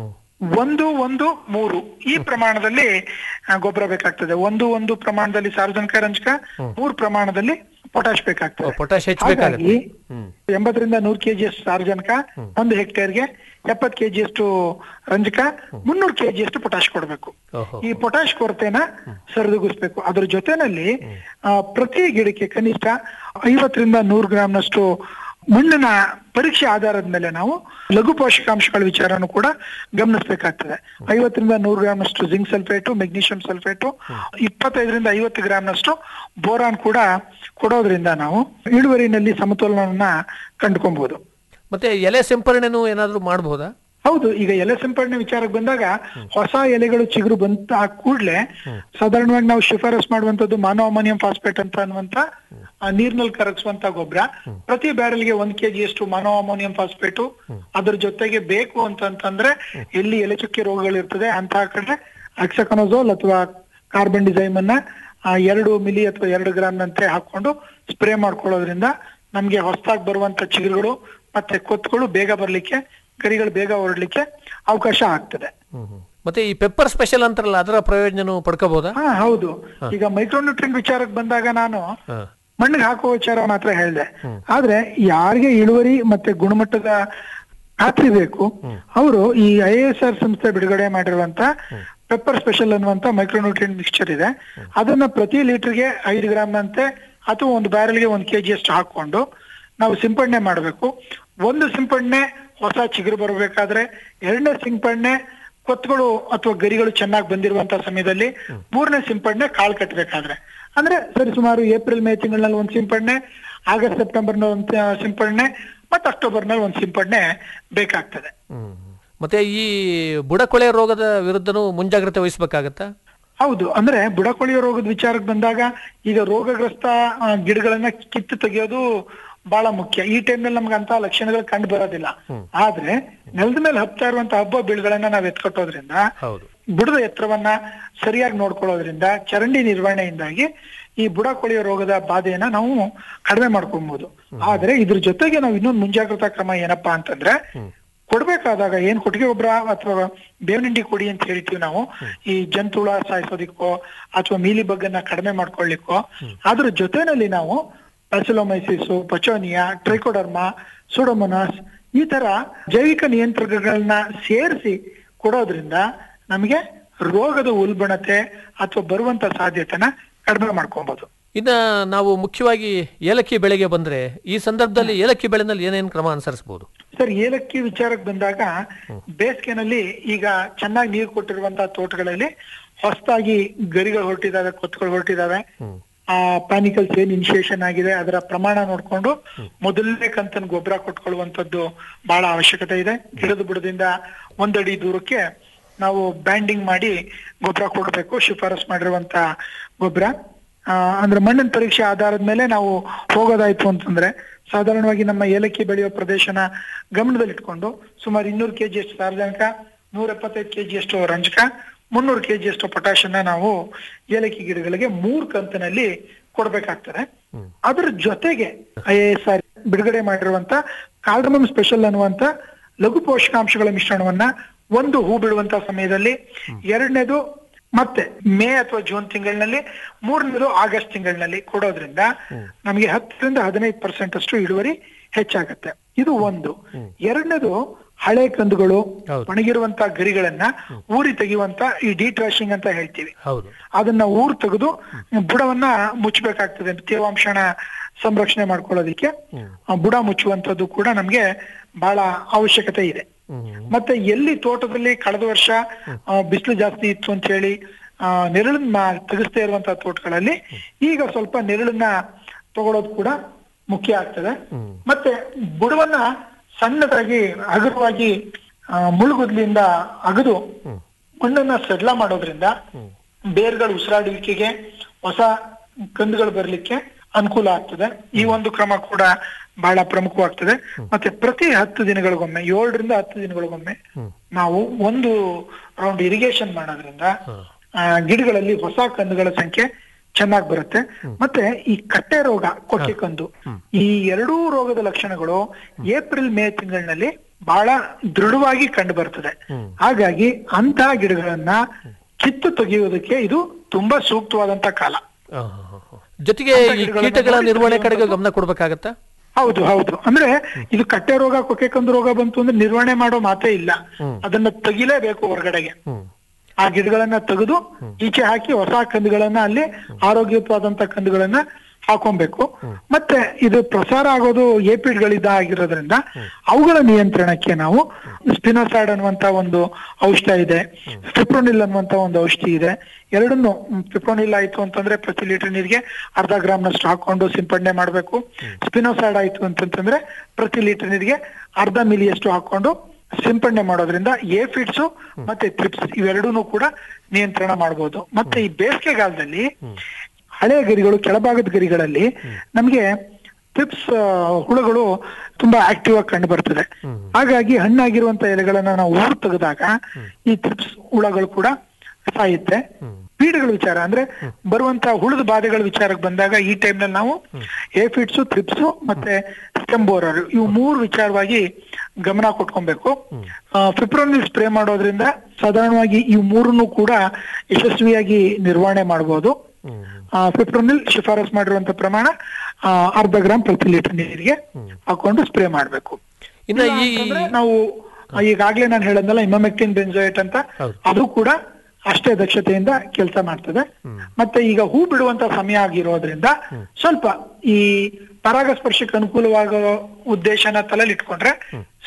ಒಂದು ಒಂದು ಮೂರು ಈ ಪ್ರಮಾಣದಲ್ಲಿ ಆ, ಗೊಬ್ಬರ ಬೇಕಾಗ್ತದೆ ಒಂದು ಒಂದು ಪ್ರಮಾಣದಲ್ಲಿ ಸಾರ್ವಜನಿಕ ರಂಜಕ ಮೂರು ಪ್ರಮಾಣದಲ್ಲಿ ಪೊಟ್ಯಾಶ್ ಬೇಕಾಗ್ತದೆ ಪೊಟ್ಯಾಶ್ ಹೆಚ್ಚು ಬೇಕಾಗತ್ತೆ ಹಾಗಾಗಿ ಎಂಬತ್ತರಿಂದ ನೂರು ಕೆಜಿ ಅಷ್ಟು ಸಾರ್ವಜನಿಕ ಒಂದು ಹೆಕ್ಟೇರ್ಗೆ ಎಪ್ಪತ್ತು ಕೆಜಿ ಅಷ್ಟು ರಂಜಕ ಮುನ್ನೂರು ಕೆಜಿ ಅಷ್ಟು ಪೊಟ್ಯಾಶ್ ಕೊಡ್ಬೇಕು ಓಹೋ ಈ ಪೊಟ್ಯಾಶ್ ಕೊರತೆನ ಸರಿದೂಗಿಸ್ಬೇಕು ಅದ್ರ ಜೊತೆನಲ್ಲಿ ಆ, ಪ್ರತಿ ಗಿಡಕ್ಕೆ ಕನಿಷ್ಠ ಐವತ್ತರಿಂದ ನೂರು ಗ್ರಾಮ್ನಷ್ಟು ಮಣ್ಣಿನ ಪರೀಕ್ಷೆ ಆಧಾರದ ಮೇಲೆ ನಾವು ಲಘು ಪೋಷಕಾಂಶಗಳ ವಿಚಾರನೂ ಕೂಡ ಗಮನಿಸಬೇಕಾಗ್ತದೆ ಐವತ್ತರಿಂದ ನೂರು ಗ್ರಾಮ್ನಷ್ಟು ಜಿಂಕ್ ಸಲ್ಫೇಟು ಮೆಗ್ನೀಷಿಯಂ ಸಲ್ಫೇಟು ಇಪ್ಪತ್ತೈದರಿಂದ ಐವತ್ತು ಗ್ರಾಮ್ನಷ್ಟು ಬೋರಾನ್ ಕೂಡ ಕೊಡೋದ್ರಿಂದ ನಾವು ಇಳುವರಿನಲ್ಲಿ ಸಮತೋಲನವನ್ನ ಕಂಡುಕೊಬಹುದು ಮತ್ತೆ ಎಲೆ ಸಿಂಪರಣೆನೂ ಏನಾದ್ರೂ ಮಾಡಬಹುದಾ ಹೌದು ಈಗ ಎಲೆ ಸಿಂಪಡಣೆ ವಿಚಾರಕ್ಕೆ ಬಂದಾಗ ಹೊಸ ಎಲೆಗಳು ಚಿಗುರು ಬಂತ ಕೂಡ್ಲೆ ಸಾಧಾರಣವಾಗಿ ನಾವು ಶಿಫಾರಸ್ ಮಾಡುವಂತದ್ದು ಮಾನೋ ಅಮೋನಿಯಂ ಫಾಸ್ಫೇಟ್ ಅಂತ ಅನ್ನುವಂತ ಆ, ನೀರ್ನಲ್ಲಿ ಕರಗಿಸುವಂತ ಗೊಬ್ಬರ ಪ್ರತಿ ಬ್ಯಾರಲ್ಗೆ ಒಂದ್ ಕೆಜಿ ಅಷ್ಟು ಮಾನೋ ಅಮೋನಿಯಂ ಫಾಸ್ಫೇಟು ಅದ್ರ ಜೊತೆಗೆ ಬೇಕು ಅಂತಂತಂದ್ರೆ ಎಲ್ಲಿ ಎಲೆ ಚುಕ್ಕೆ ರೋಗಗಳಿರ್ತದೆ ಅಂತಹ ಕಡೆ ಅಕ್ಸಕನೋಸೋಲ್ ಅಥವಾ ಕಾರ್ಬನ್ ಡಿಸೈಮ್ ಅನ್ನ ಆ, ಎರಡು ಮಿಲಿ ಅಥವಾ ಎರಡು ಗ್ರಾಮ್ ನಂತೆ ಹಾಕೊಂಡು ಸ್ಪ್ರೇ ಮಾಡ್ಕೊಳ್ಳೋದ್ರಿಂದ ನಮ್ಗೆ ಹೊಸದಾಗಿ ಬರುವಂತ ಚಿಗುರುಗಳು ಮತ್ತೆ ಕೊತ್ತುಗಳು ಬೇಗ ಬರ್ಲಿಕ್ಕೆ ಗರಿಗಳು ಬೇಗ ಹೊರಡ್ಲಿಕ್ಕೆ ಅವಕಾಶ ಆಗ್ತದೆ ಮತ್ತೆ ಈ ಪೆಪ್ಪರ್ ಸ್ಪೆಷಲ್ ಅಂತಾರಲ್ಲ ಅದರ ಪ್ರಯೋಜನ ಪಡ್ಕೋಬಹುದಾ ಹಾ ಹೌದು ಈಗ ಮೈಕ್ರೋನ್ಯೂಟ್ರಿನ್ ವಿಚಾರಕ್ಕೆ ಬಂದಾಗ ನಾನು ಹಾ ಮಣ್ಣಿಗೆ ಹಾಕುವ ವಿಚಾರ ಮಾತ್ರ ಹೇಳಿದೆ ಆದ್ರೆ ಯಾರಿಗೆ ಇಳುವರಿ ಮತ್ತೆ ಗುಣಮಟ್ಟದ ಖಾತ್ರಿ ಬೇಕು ಅವರು ಈ ಐ ಎಸ್ ಆರ್ ಸಂಸ್ಥೆ ಬಿಡುಗಡೆ ಮಾಡಿರುವಂತ ಪೆಪ್ಪರ್ ಸ್ಪೆಷಲ್ ಅನ್ನುವಂತ ಮೈಕ್ರೋನ್ಯೂಟ್ರಿಯನ್ ಮಿಕ್ಸ್ಚರ್ ಇದೆ ಅದನ್ನ ಪ್ರತಿ ಲೀಟರ್ಗೆ ಐದು ಗ್ರಾಮ್ ಅಂತೆ ಅಥವಾ ಒಂದು ಬ್ಯಾರಲ್ಗೆ ಒಂದು ಕೆಜಿ ಅಷ್ಟು ಹಾಕೊಂಡು ನಾವು ಸಿಂಪಡಣೆ ಮಾಡಬೇಕು ಒಂದು ಸಿಂಪಡಣೆ ಹೊಸ ಚಿಗುರು ಬರಬೇಕಾದ್ರೆ ಎರಡನೇ ಸಿಂಪಡಣೆ ಕೊತ್ತುಗಳು ಅಥವಾ ಗರಿಗಳು ಚೆನ್ನಾಗಿ ಬಂದಿರುವಂತ ಸಮಯದಲ್ಲಿ ಮೂರನೇ ಸಿಂಪಡಣೆ ಕಾಳು ಕಟ್ಟಬೇಕಾದ್ರೆ ಅಂದ್ರೆ ಸರಿ ಸುಮಾರು ಏಪ್ರಿಲ್ ಮೇ ತಿಂಗಳಲ್ಲಿ ಒಂದು ಸಿಂಪಡಣೆ ಆಗಸ್ಟ್ ಸೆಪ್ಟೆಂಬರ್ ಒಂದು ಸಿಂಪಡಣೆ ಮತ್ತೆ ಅಕ್ಟೋಬರ್ ನಲ್ಲಿ ಒಂದು ಸಿಂಪಡಣೆ ಬೇಕಾಗ್ತದೆ ಹ್ಮ್. ಮತ್ತೆ ಈ ಬುಡಕೊಳೆ ರೋಗದ ವಿರುದ್ಧನೂ ಮುಂಜಾಗ್ರತೆ ವಹಿಸ್ಬೇಕಾಗತ್ತಾ ಹೌದು ಅಂದ್ರೆ ಬುಡಕೊಳಿಯ ರೋಗದ ವಿಚಾರಕ್ಕೆ ಬಂದಾಗ ಈಗ ರೋಗಗ್ರಸ್ತ ಆ, ಗಿಡಗಳನ್ನ ಕಿತ್ತು ತೆಗೆಯೋದು ಬಹಳ ಮುಖ್ಯ ಈ ಟೈಮ್ನಲ್ಲಿ ನಮ್ಗೆ ಅಂತ ಲಕ್ಷಣಗಳು ಕಂಡು ಬರೋದಿಲ್ಲ ಆದ್ರೆ ನೆಲದ ಮೇಲೆ ಹಬ್ತಾ ಇರುವಂತ ಹಬ್ಬ ಬೀಳುಗಳನ್ನ ನಾವ್ ಎತ್ಕೊಟ್ಟೋದ್ರಿಂದ ಹೌದು ಬುಡದ ಎತ್ತರವನ್ನ ಸರಿಯಾಗಿ ನೋಡ್ಕೊಳ್ಳೋದ್ರಿಂದ ಚರಂಡಿ ನಿರ್ವಹಣೆಯಿಂದಾಗಿ ಈ ಬುಡ ಕೊಳೆಯೋ ರೋಗದ ಬಾಧೆಯನ್ನ ನಾವು ಕಡಿಮೆ ಮಾಡ್ಕೊಬಹುದು ಆದ್ರೆ ಇದ್ರ ಜೊತೆಗೆ ನಾವು ಇನ್ನೊಂದು ಮುಂಜಾಗ್ರತಾ ಕ್ರಮ ಏನಪ್ಪಾ ಅಂತಂದ್ರೆ ಕೊಡ್ಬೇಕಾದಾಗ ಏನ್ ಕೊಟ್ಟಿಗೆ ಗೊಬ್ಬರ ಅಥವಾ ಬೇವಿನಿಂಡಿ ಕೊಡಿ ಅಂತ ಹೇಳ್ತೀವಿ ನಾವು ಈ ಜಂತುಳ ಸಾಯಿಸೋದಿಕ್ಕೋ ಅಥವಾ ಮೀಲಿ ಬಗ್ಗನ್ನ ಕಡಿಮೆ ಮಾಡ್ಕೊಳ್ಳಿಕ್ಕೋ ಅದ್ರ ಜೊತೆನಲ್ಲಿ ನಾವು ಪ್ಯಾಸಿಲೋಮೈಸಿಸ್ ಪಚೋನಿಯಾ ಟ್ರೈಕೋಡರ್ಮಾ ಸುಡೋಮೊನಾಸ್ ಈ ತರ ಜೈವಿಕ ನಿಯಂತ್ರಕಗಳನ್ನ ಸೇರಿಸಿ ಕೊಡೋದ್ರಿಂದ ನಮಗೆ ರೋಗದ ಉಲ್ಬಣತೆ ಅಥವಾ ಬರುವಂತ ಸಾಧ್ಯತೆನ ಕಡಿಮೆ ಮಾಡ್ಕೊಬಹುದು ಇನ್ನ ನಾವು ಮುಖ್ಯವಾಗಿ ಏಲಕ್ಕಿ ಬೆಳೆಗೆ ಬಂದ್ರೆ ಈ ಸಂದರ್ಭದಲ್ಲಿ ಏಲಕ್ಕಿ ಬೆಳೆನಲ್ಲಿ ಏನೇನು ಕ್ರಮ ಅನುಸರಿಸಬಹುದು ಸರ್ ಏಲಕ್ಕಿ ವಿಚಾರಕ್ಕೆ ಬಂದಾಗ ಬೇಸಿಗೆನಲ್ಲಿ ಈಗ ಚೆನ್ನಾಗಿ ನೀರು ಕೊಟ್ಟಿರುವಂತಹ ತೋಟಗಳಲ್ಲಿ ಹೊಸದಾಗಿ ಗರಿಗಳು ಹೊರಟಿದಾವೆ ಕೊತ್ತುಗಳು ಹೊರಟಿದಾವೆ ಆ ಪ್ಯಾನಿಕಲ್ಸ್ ಏನ್ ಇನಿಷಿಯೇಷನ್ ಆಗಿದೆ ಅದರ ಪ್ರಮಾಣ ನೋಡ್ಕೊಂಡು ಮೊದಲನೇ ಕಂತನ ಗೊಬ್ಬರ ಕೊಟ್ಕೊಳ್ಳುವಂತದ್ದು ಬಹಳ ಅವಶ್ಯಕತೆ ಇದೆ ಗಿಡದ ಬುಡದಿಂದ ಒಂದಡಿ ದೂರಕ್ಕೆ ನಾವು ಬ್ಯಾಂಡಿಂಗ್ ಮಾಡಿ ಗೊಬ್ಬರ ಕೊಡ್ಬೇಕು ಶಿಫಾರಸ್ ಮಾಡಿರುವಂತ ಗೊಬ್ಬರ ಆ, ಅಂದ್ರೆ ಮಣ್ಣಿನ ಪರೀಕ್ಷೆ ಆಧಾರದ ಮೇಲೆ ನಾವು ಹೋಗೋದಾಯ್ತು ಅಂತಂದ್ರೆ ಸಾಧಾರಣವಾಗಿ ನಮ್ಮ ಏಲಕ್ಕಿ ಬೆಳೆಯುವ ಪ್ರದೇಶನ ಗಮನದಲ್ಲಿಟ್ಕೊಂಡು ಸುಮಾರು ಇನ್ನೂರು ಕೆಜಿ ಅಷ್ಟು ಸಾರಜನಕ ನೂರ ಎಪ್ಪತ್ತೈದು ಕೆಜಿ ಅಷ್ಟು ರಂಜಕ ಮುನ್ನೂರು ಕೆಜಿ ಅಷ್ಟು ಪೊಟ್ಯಾಷನ್ನ ನಾವು ಏಲಕ್ಕಿ ಗಿಡಗಳಿಗೆ ಮೂರ್ ಕಂತಿನಲ್ಲಿ ಕೊಡ್ಬೇಕಾಗ್ತದೆ ಅದ್ರ ಜೊತೆಗೆ ಐ ಎಸ್ ಆರ್ ಬಿಡುಗಡೆ ಮಾಡಿರುವಂತ ಕಾರ್ಡಮಮ್ ಸ್ಪೆಷಲ್ ಅನ್ನುವಂತ ಲಘು ಪೋಷಕಾಂಶಗಳ ಮಿಶ್ರಣವನ್ನ ಒಂದು ಹೂ ಬಿಡುವಂತ ಸಮಯದಲ್ಲಿ ಎರಡನೇದು ಮತ್ತೆ ಮೇ ಅಥವಾ ಜೂನ್ ತಿಂಗಳಿನಲ್ಲಿ ಮೂರನೇದು ಆಗಸ್ಟ್ ತಿಂಗಳಿನಲ್ಲಿ ಕೊಡೋದ್ರಿಂದ ನಮಗೆ ಹತ್ತರಿಂದ ಹದಿನೈದು ಪರ್ಸೆಂಟ್ ಅಷ್ಟು ಇಳುವರಿ ಹೆಚ್ಚಾಗತ್ತೆ ಇದು ಒಂದು ಎರಡನೇದು ಹಳೆ ಕಂದುಗಳು ಹೌದು. ಒಣಗಿರುವಂತ ಗರಿಗಳನ್ನ ಊರಿ ತೆಗೆಯುವಂತ ಈ ಡಿಟ್ರಾಶಿಂಗ್ ಅಂತ ಹೇಳ್ತೀವಿ ಹೌದು ಅದನ್ನ ಊರ್ ತೆಗೆದು ಬುಡವನ್ನ ಮುಚ್ಚಬೇಕಾಗ್ತದೆ ತೇವಾಂಶನ ಸಂರಕ್ಷಣೆ ಮಾಡ್ಕೊಳ್ಳೋದಿಕ್ಕೆ ಆ ಬುಡ ಮುಚ್ಚುವಂತದ್ದು ಕೂಡ ನಮ್ಗೆ ಬಹಳ ಅವಶ್ಯಕತೆ ಇದೆ ಮತ್ತೆ ಎಲ್ಲಿ ತೋಟದಲ್ಲಿ ಕಳೆದ ವರ್ಷ ಬಿಸಿಲು ಜಾಸ್ತಿ ಇತ್ತು ಅಂತ ಹೇಳಿ ಆ, ನೆರಳನ್ನ ಮಾ- ತೆಗೆಸ್ತಾ ಇರುವಂತಹ ತೋಟಗಳಲ್ಲಿ ಈಗ ಸ್ವಲ್ಪ ನೆರಳನ್ನ ತಗೊಳ್ಳೋದು ಕೂಡ ಮುಖ್ಯ ಆಗ್ತದೆ ಮತ್ತೆ ಬುಡವನ್ನ ಸಣ್ಣದಾಗಿ ಹಗುರವಾಗಿ ಆ, ಮುಳುಗುದ್ಲಿಂದ ಅಗದು ಮಣ್ಣನ್ನ ಸಡ್ಲ ಮಾಡೋದ್ರಿಂದ ಬೇರ್ಗಳು ಉಸಿರಾಡುವಿಕೆಗೆ ಹೊಸ ಕಂದುಗಳು ಬರ್ಲಿಕ್ಕೆ ಅನುಕೂಲ ಆಗ್ತದೆ ಈ ಒಂದು ಕ್ರಮ ಕೂಡ ಬಹಳ ಪ್ರಮುಖವಾಗ್ತದೆ ಮತ್ತೆ ಪ್ರತಿ ಹತ್ತು ದಿನಗಳಿಗೊಮ್ಮೆ ಏಳರಿಂದ ಹತ್ತು ದಿನಗಳಿಗೊಮ್ಮೆ ನಾವು ಒಂದು ರೌಂಡ್ ಇರಿಗೇಷನ್ ಮಾಡೋದ್ರಿಂದ ಆ, ಗಿಡಗಳಲ್ಲಿ ಹೊಸ ಕಂದುಗಳ ಸಂಖ್ಯೆ ಚೆನ್ನಾಗಿ ಬರುತ್ತೆ ಮತ್ತೆ ಈ ಕಟ್ಟೆ ರೋಗ ಕೊಕ್ಕೆ ಕಂದು ಈ ಎರಡೂ ರೋಗದ ಲಕ್ಷಣಗಳು ಏಪ್ರಿಲ್ ಮೇ ತಿಂಗಳಿನಲ್ಲಿ ಬಹಳ ದೃಢವಾಗಿ ಕಂಡು ಬರ್ತದೆ ಹಾಗಾಗಿ ಅಂತಹ ಗಿಡಗಳನ್ನ ಕಿತ್ತು ತೆಗೆಯುವುದಕ್ಕೆ ಇದು ತುಂಬಾ ಸೂಕ್ತವಾದಂತ ಕಾಲ ಆ, ಹಾ, ಹಾ, ಹಾ. ಜೊತೆಗೆ ಈ ಕೀಟಗಳ ನಿರ್ವಹಣೆ ಕಡೆಗೆ ಗಮನ ಕೊಡ್ಬೇಕಾಗತ್ತಾ ಹೌದು ಹೌದು ಅಂದ್ರೆ ಇದು ಕಟ್ಟೆ ರೋಗ ಕೊಕ್ಕೆ ಕಂದು ರೋಗ ಬಂತು ಅಂದ್ರೆ ನಿರ್ವಹಣೆ ಮಾಡೋ ಮಾತೇ ಇಲ್ಲ ಅದನ್ನ ತೆಗಿಲೇಬೇಕು ಹೊರಗಡೆಗೆ ಹ್ಮ್ ಆ ಗಿಡಗಳನ್ನ ತೆಗೆದು ಈಚೆ ಹಾಕಿ ಹೊಸ ಕಂದುಗಳನ್ನ ಅಲ್ಲಿ ಆರೋಗ್ಯಯುತವಾದಂತ ಕಂದುಗಳನ್ನ ಹಾಕೊಬೇಕು ಮತ್ತೆ ಇದು ಪ್ರಸಾರ ಆಗೋದು ಏಪಿಡ್ಗಳಿಂದ ಆಗಿರೋದ್ರಿಂದ ಅವುಗಳ ನಿಯಂತ್ರಣಕ್ಕೆ ನಾವು ಸ್ಪಿನೋಸೈಡ್ ಅನ್ನುವಂತ ಒಂದು ಔಷಧ ಇದೆ ಫಿಪ್ರೋನಿಲ್ ಅನ್ನುವಂತ ಒಂದು ಔಷಧಿ ಇದೆ ಎರಡನ್ನು ಫಿಪ್ರೋನಿಲ್ ಆಯ್ತು ಅಂತಂದ್ರೆ ಪ್ರತಿ ಲೀಟರ್ ನೀರಿಗೆ ಅರ್ಧ ಗ್ರಾಮ್ನಷ್ಟು ಹಾಕೊಂಡು ಸಿಂಪಡಣೆ ಮಾಡಬೇಕು ಸ್ಪಿನೋಸೈಡ್ ಆಯ್ತು ಅಂತಂತಂದ್ರೆ ಪ್ರತಿ ಲೀಟರ್ ನೀರಿಗೆ ಅರ್ಧ ಮಿಲಿಯಷ್ಟು ಹಾಕೊಂಡು ಸಿಂಪಡಣೆ ಮಾಡೋದ್ರಿಂದ ಏಫಿಡ್ಸ್ ಮತ್ತೆ ಟ್ರಿಪ್ಸ್ ಇವೆರಡೂನು ಕೂಡ ನಿಯಂತ್ರಣ ಮಾಡಬಹುದು ಮತ್ತೆ ಈ ಬೇಸಿಗೆಗಾಲದಲ್ಲಿ ಹಳೆಯ ಗರಿಗಳು ಕೆಳಭಾಗದ ಗರಿಗಳಲ್ಲಿ ನಮಗೆ ಟ್ರಿಪ್ಸ್ ಹುಳುಗಳು ತುಂಬಾ ಆಕ್ಟಿವ್ ಆಗಿ ಕಂಡು ಬರ್ತದೆ ಹಾಗಾಗಿ ಹಣ್ಣಾಗಿರುವಂತ ಎಲೆಗಳನ್ನ ನಾವು ಊರು ತೆಗೆದಾಗ ಈ ಟ್ರಿಪ್ಸ್ ಹುಳಗಳು ಕೂಡ ಸಾಯುತ್ತೆ ಪೀಡೆಗಳ ವಿಚಾರ ಅಂದ್ರೆ ಬರುವಂತ ಹುಳದ ಬಾಧೆಗಳ ವಿಚಾರಕ್ಕೆ ಬಂದಾಗ ಈ ಟೈಮ್ ನಲ್ಲಿ ನಾವು ಏಫಿಡ್ಸ್ ಥ್ರಿಪ್ಸ್ ಮತ್ತೆ ಸ್ಟೆಂಬೋರರ್ ಇವು ಮೂರು ವಿಚಾರವಾಗಿ ಗಮನ ಕೊಟ್ಕೊಬೇಕು ಫಿಪ್ರೋನಿಲ್ ಸ್ಪ್ರೇ ಮಾಡೋದ್ರಿಂದ ಸಾಧಾರಣವಾಗಿ ಈ ಮೂರನ್ನು ಕೂಡ ಯಶಸ್ವಿಯಾಗಿ ನಿರ್ವಹಣೆ ಮಾಡಬಹುದು ಫಿಪ್ರೋನಿಲ್ ಶಿಫಾರಸ್ ಮಾಡಿರುವಂತ ಪ್ರಮಾಣ ಆ, ಅರ್ಧ ಗ್ರಾಮ್ ಪ್ರತಿ ಲೀಟರ್ ನೀರಿಗೆ ಹಾಕೊಂಡು ಸ್ಪ್ರೇ ಮಾಡ್ಬೇಕು ಇನ್ನ ಇಲ್ಲ ಈ ಅಂತಂದ್ರೆ ನಾವು ಈಗಾಗ್ಲೇ ನಾನು ಹೇಳದ್ನಲ್ಲ ಇಮಾಮೆಕ್ಟಿನ್ ಬೆಂಜೋಯೇಟ್ ಅಂತ ಹೌದು. ಅದು ಕೂಡ ಅಷ್ಟೇ ದಕ್ಷತೆಯಿಂದ ಕೆಲಸ ಮಾಡ್ತದೆ ಮತ್ತೆ ಈಗ ಹೂ ಬಿಡುವಂತ ಸಮಯ ಆಗಿರೋದ್ರಿಂದ ಸ್ವಲ್ಪ ಈ ಪರಾಗಸ್ಪರ್ಶಕ್ಕೆ ಅನುಕೂಲವಾಗೋ ಉದ್ದೇಶನ ತಲೆಯಲ್ಲಿ ಇಟ್ಕೊಂಡ್ರೆ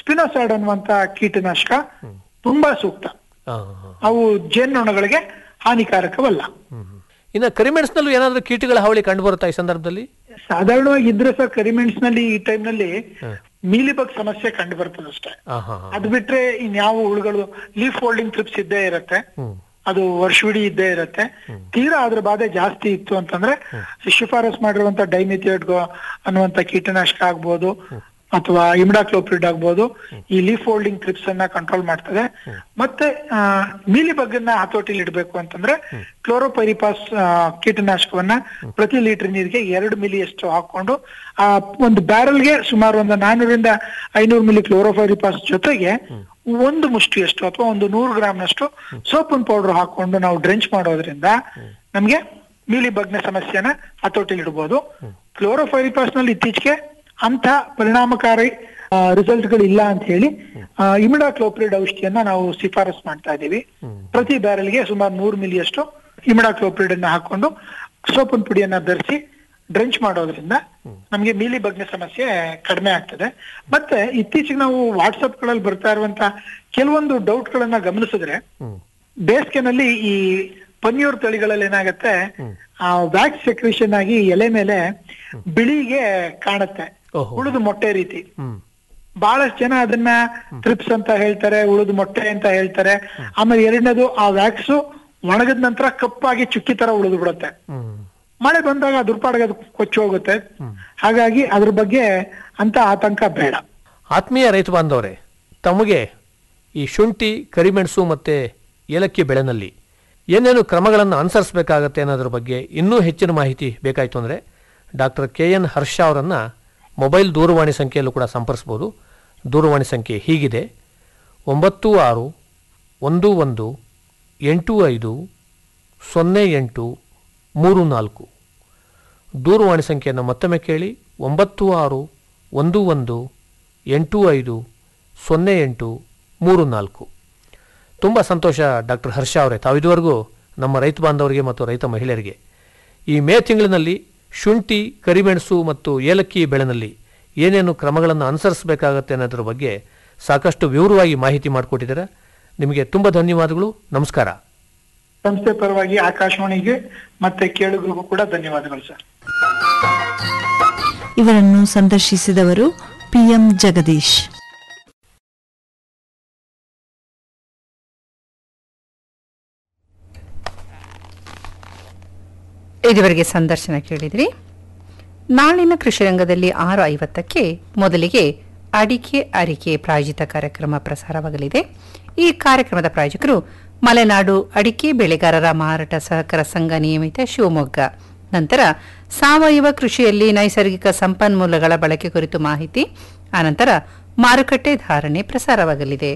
ಸ್ಪಿನೋಸೈಡ್ ಅನ್ನುವಂತ ಕೀಟನಾಶಕ ತುಂಬಾ ಸೂಕ್ತ ಆ, ಆ. ಅವು ಜೇನ್ನೊಣಗಳಿಗೆ ಹಾನಿಕಾರಕವಲ್ಲ ಇನ್ನು ಕರಿಮೆಣಸಿನಲ್ಲೂ ಏನಾದರೂ ಕೀಟಗಳ ಹಾವಳಿ ಕಂಡು ಬರುತ್ತಾ ಈ ಸಂದರ್ಭದಲ್ಲಿ ಸಾಧಾರಣವಾಗಿ ಇದ್ರೆ ಸರ್ ಕರಿಮೆಣಸಿನಲ್ಲಿ ಈ ಟೈಮ್ ನಲ್ಲಿ ಮೀಲಿಬಗ್ ಸಮಸ್ಯೆ ಕಂಡು ಬರ್ತದೆ ಅಷ್ಟೇ ಆ, ಹಾ, ಹಾ. ಅದು ಬಿಟ್ರೆ ಇನ್ಯಾವ ಹುಳುಗಳು ಲೀಫ್ ಹೋಲ್ಡಿಂಗ್ ಟ್ರಿಪ್ಸ್ ಇದ್ದೇ ಇರತ್ತೆ ಹ್ಮ್. ಅದು ವರ್ಷವಿಡೀ ಇದ್ದೇ ಇರತ್ತೆ ತೀರಾ ಅದ್ರ ಬಾಧೆ ಜಾಸ್ತಿ ಇತ್ತು ಅಂತಂದ್ರೆ ಶಿಫಾರಸ್ ಮಾಡಿರುವಂತ ಡೈಮಿಥಿಯೇಟ್ ಅನ್ನುವಂತ ಕೀಟನಾಶಕ ಆಗ್ಬೋದು ಅಥವಾ ಇಮ್ಡಾಕ್ಲೋಪ್ರಿಡ್ ಆಗ್ಬೋದು ಈ ಲೀಫ್ ಹೋಲ್ಡಿಂಗ್ ಟ್ರಿಪ್ಸ್ ಅನ್ನ ಕಂಟ್ರೋಲ್ ಮಾಡ್ತದೆ ಮತ್ತೆ ಮೀಲಿ ಬಗ್ಗನ್ನ ಹತೋಟಿಲಿ ಇಡಬೇಕು ಅಂತಂದ್ರೆ ಕ್ಲೋರೋಪೈರಿಪಾಸ್ ಕೀಟನಾಶಕವನ್ನ ಪ್ರತಿ ಲೀಟರ್ ನೀರಿಗೆ ಎರಡು ಮಿಲಿ ಅಷ್ಟು ಹಾಕೊಂಡು ಆ ಒಂದು ಬ್ಯಾರಲ್ಗೆ ಸುಮಾರು ಒಂದು ನಾನ್ನೂರಿಂದ ಐನೂರು ಮಿಲಿ ಕ್ಲೋರೋಫೈರಿಪಾಸ್ ಜೊತೆಗೆ ಒಂದು ಮುಷ್ಟಿಯಷ್ಟು ಅಥವಾ ಒಂದು ನೂರು ಗ್ರಾಮ್ನಷ್ಟು ಸೋಪನ್ ಪೌಡರ್ ಹಾಕೊಂಡು ನಾವು ಡ್ರೆಂಚ್ ಮಾಡೋದ್ರಿಂದ ನಮ್ಗೆ ಮೀಲಿ ಬಗ್ನ ಸಮಸ್ಯೆನ ಹತೋಟಿಲಿ ಇಡಬಹುದು ಕ್ಲೋರೋಫೈರಿಪಾಸ್ ನಲ್ಲಿ ಇತ್ತೀಚೆಗೆ ಅಂತ ಪರಿಣಾಮಕಾರಿ ರಿಸಲ್ಟ್ ಗಳು ಇಲ್ಲ ಅಂತ ಹೇಳಿ ಇಮಿಡಾ ಕ್ಲೋಪ್ರಿಡ್ ಔಷಧಿಯನ್ನ ನಾವು ಶಿಫಾರಸ್ ಮಾಡ್ತಾ ಇದ್ದೀವಿ ಪ್ರತಿ ಬ್ಯಾರಲ್ಗೆ ಸುಮಾರು ನೂರು ಮಿಲಿಯಷ್ಟು ಇಮಿಡಾ ಕ್ಲೋಪ್ರಿಡ್ ಅನ್ನ ಹಾಕೊಂಡು ಸೋಪನ್ ಪುಡಿಯನ್ನ ಬೆರೆಸಿ ಡ್ರೆಂಚ್ ಮಾಡೋದ್ರಿಂದ ನಮಗೆ ಮೀಲಿ ಬಗ್ನ ಸಮಸ್ಯೆ ಕಡಿಮೆ ಆಗ್ತದೆ ಮತ್ತೆ ಇತ್ತೀಚೆಗೆ ನಾವು ವಾಟ್ಸಪ್ ಗಳಲ್ಲಿ ಬರ್ತಾ ಇರುವಂತ ಕೆಲವೊಂದು ಡೌಟ್ ಗಳನ್ನ ಗಮನಿಸಿದ್ರೆ ಬೇಸಿಗೆನಲ್ಲಿ ಈ ಪನ್ನೀರ್ ತಳಿಗಳಲ್ಲಿ ಏನಾಗತ್ತೆ ಆ ವ್ಯಾಕ್ಸ್ ಸೆಕ್ರೇಷನ್ ಆಗಿ ಎಲೆ ಮೇಲೆ ಬಿಳಿಗೆ ಕಾಣುತ್ತೆ ಓಹೋ. ಉಳಿದು ಮೊಟ್ಟೆ ರೀತಿ ಹ್ಮ್ ಬಹಳಷ್ಟು ಜನ ಅದನ್ನ ಟ್ರಿಪ್ಸ್ ಅಂತ ಹೇಳ್ತಾರೆ ಉಳಿದು ಮೊಟ್ಟೆ ಅಂತ ಹೇಳ್ತಾರೆ ಆಮೇಲೆ ಎರಡನೇದು ಆ ವ್ಯಾಕ್ಸ್ ಒಣಗಿದ ನಂತರ ಕಪ್ಪಾಗಿ ಚುಕ್ಕಿ ತರ ಉಳಿದು ಬಿಡುತ್ತೆ ಹ್ಮ್ ಮಳೆ ಬಂದಾಗ ಅದ್ರ ಪಾಡಿಗೆ ಅದು ಕೊಚ್ಚಿ ಹೋಗುತ್ತೆ ಹಾಗಾಗಿ ಅದ್ರ ಬಗ್ಗೆ ಅಂತ ಆತಂಕ ಬೇಡ ಆತ್ಮೀಯ ರೈತ ಬಾಂಧವರೇ ತಮಗೆ ಈ ಶುಂಠಿ ಕರಿಮೆಣಸು ಮತ್ತು ಏಲಕ್ಕಿ ಬೆಳೆನಲ್ಲಿ ಏನೇನು ಕ್ರಮಗಳನ್ನು ಅನುಸರಿಸಬೇಕಾಗತ್ತೆ ಅನ್ನೋದ್ರ ಬಗ್ಗೆ ಇನ್ನೂ ಹೆಚ್ಚಿನ ಮಾಹಿತಿ ಬೇಕಾಯಿತು ಅಂದರೆ ಡಾಕ್ಟರ್ ಕೆ ಎನ್ ಹರ್ಷ ಅವರನ್ನು ಮೊಬೈಲ್ ದೂರವಾಣಿ ಸಂಖ್ಯೆಯಲ್ಲೂ ಕೂಡ ಸಂಪರ್ಸ್ಬೋದು ದೂರವಾಣಿ ಸಂಖ್ಯೆ ಹೀಗಿದೆ ಒಂಬತ್ತು ಆರು ಒಂದು ಒಂದು ಎಂಟು ಐದು ಸೊನ್ನೆ ಎಂಟು ಮೂರು ನಾಲ್ಕು ದೂರವಾಣಿ ಸಂಖ್ಯೆಯನ್ನು ಮತ್ತೊಮ್ಮೆ ಕೇಳಿ ಒಂಬತ್ತು ಆರು ಒಂದು ಒಂದು ಎಂಟು ಐದು ಸೊನ್ನೆ ಎಂಟು ಮೂರು ನಾಲ್ಕು ತುಂಬ ಸಂತೋಷ ಡಾಕ್ಟರ್ ಹರ್ಷ ಅವರೇ ತಾವು ಇದುವರೆಗೂ ನಮ್ಮ ರೈತ ಬಾಂಧವರಿಗೆ ಮತ್ತು ರೈತ ಮಹಿಳೆಯರಿಗೆ ಈ ಮೇ ತಿಂಗಳಿನಲ್ಲಿ ಶುಂಠಿ ಕರಿಮೆಣಸು ಮತ್ತು ಏಲಕ್ಕಿ ಬೆಳೆನಲ್ಲಿ ಏನೇನು ಕ್ರಮಗಳನ್ನು ಅನುಸರಿಸಬೇಕಾಗತ್ತೆ ಅನ್ನೋದ್ರ ಬಗ್ಗೆ ಸಾಕಷ್ಟು ವಿವರವಾಗಿ ಮಾಹಿತಿ ಮಾಡಿಕೊಟ್ಟಿದ್ದೀರಾ ನಿಮಗೆ ತುಂಬ ಧನ್ಯವಾದಗಳು ನಮಸ್ಕಾರ ಸಂಸ್ಥೆ ಪರವಾಗಿ ಆಕಾಶವಾಣಿಗೆ ಮತ್ತೆ ಕೇಳುಗರಿಗೂ ಕೂಡ ಧನ್ಯವಾದಗಳು ಸರ್ ಇವರನ್ನು ಸಂದರ್ಶಿಸಿದವರು ಪಿಎಂ ಜಗದೀಶ್ ಇದುವರೆಗೆ ಸಂದರ್ಶನ ಕೇಳಿದ್ರಿ ನಾಳಿನ ಕೃಷಿ ರಂಗದಲ್ಲಿ ಆರು ಐವತ್ತಕ್ಕೆ ಮೊದಲಿಗೆ ಅಡಿಕೆ ಅರಿಕೆ ಪ್ರಾಯೋಜಿತ ಕಾರ್ಯಕ್ರಮ ಪ್ರಸಾರವಾಗಲಿದೆ ಈ ಕಾರ್ಯಕ್ರಮದ ಪ್ರಾಯೋಜಕರು ಮಲೆನಾಡು ಅಡಿಕೆ ಬೆಳೆಗಾರರ ಮಾರಾಟ ಸಹಕಾರ ಸಂಘ ನಿಯಮಿತ ಶಿವಮೊಗ್ಗ ನಂತರ ಸಾವಯವ ಕೃಷಿಯಲ್ಲಿ ನೈಸರ್ಗಿಕ ಸಂಪನ್ಮೂಲಗಳ ಬಳಕೆ ಕುರಿತು ಮಾಹಿತಿ ಆನಂತರ ಮಾರುಕಟ್ಟೆ ಧಾರಣೆ ಪ್ರಸಾರವಾಗಲಿದೆ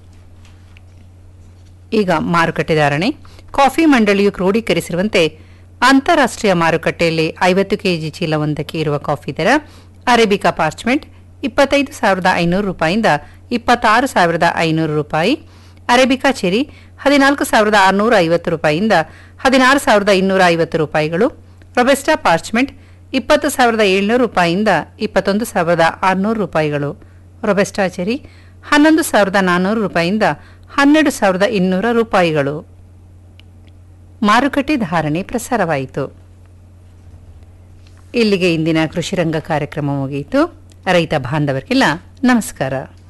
ಈಗ ಮಾರುಕಟ್ಟೆ ಧಾರಣೆ ಕಾಫಿ ಮಂಡಳಿಯು ಕ್ರೋಢೀಕರಿಸಿರುವಂತೆ ಅಂತಾರಾಷ್ಟ್ರೀಯ ಮಾರುಕಟ್ಟೆಯಲ್ಲಿ ಐವತ್ತು ಕೆಜಿ ಚೀಲವೊಂದಕ್ಕೆ ಇರುವ ಕಾಫಿ ದರ ಅರೇಬಿಕಾ ಪಾರ್ಚ್ಮೆಂಟ್ ಇಪ್ಪತ್ತೈದು ಸಾವಿರದ ಐನೂರು ರೂಪಾಯಿಂದ ಇಪ್ಪತ್ತಾರು ಸಾವಿರದ ಐನೂರು ರೂಪಾಯಿ ಅರೇಬಿಕಾ ಚೆರಿ ಹದಿನಾಲ್ಕು ಸಾವಿರದ ಆರುನೂರ ಐವತ್ತು ರೂಪಾಯಿಯಿಂದ ಹದಿನಾರು ಸಾವಿರದ ಇನ್ನೂರ ಐವತ್ತು ರೂಪಾಯಿಗಳು ರೊಬೆಸ್ಟಾ ಪಾರ್ಚ್ಮೆಂಟ್ ಇಪ್ಪತ್ತು ಸಾವಿರದ ಏಳ್ನೂರು ರೂಪಾಯಿಯಿಂದ ಇಪ್ಪತ್ತೊಂದು ಸಾವಿರದ ಆರುನೂರು ರೂಪಾಯಿಗಳು ರೊಬೆಸ್ಟಾ ಚೆರಿ ಹನ್ನೊಂದು ಸಾವಿರದ ನಾನ್ನೂರು ರೂಪಾಯಿಯಿಂದ ಹನ್ನೆರಡು ಸಾವಿರದ ಇನ್ನೂರ ರೂಪಾಯಿಗಳು ಮಾರುಕಟ್ಟೆ ಧಾರಣೆ ಪ್ರಸಾರವಾಯಿತು ಇಲ್ಲಿಗೆ ಇಂದಿನ ಕೃಷಿರಂಗ ಕಾರ್ಯಕ್ರಮ ಮುಗಿಯಿತು ರೈತ ಬಾಂಧವರಿಗೆಲ್ಲ ನಮಸ್ಕಾರ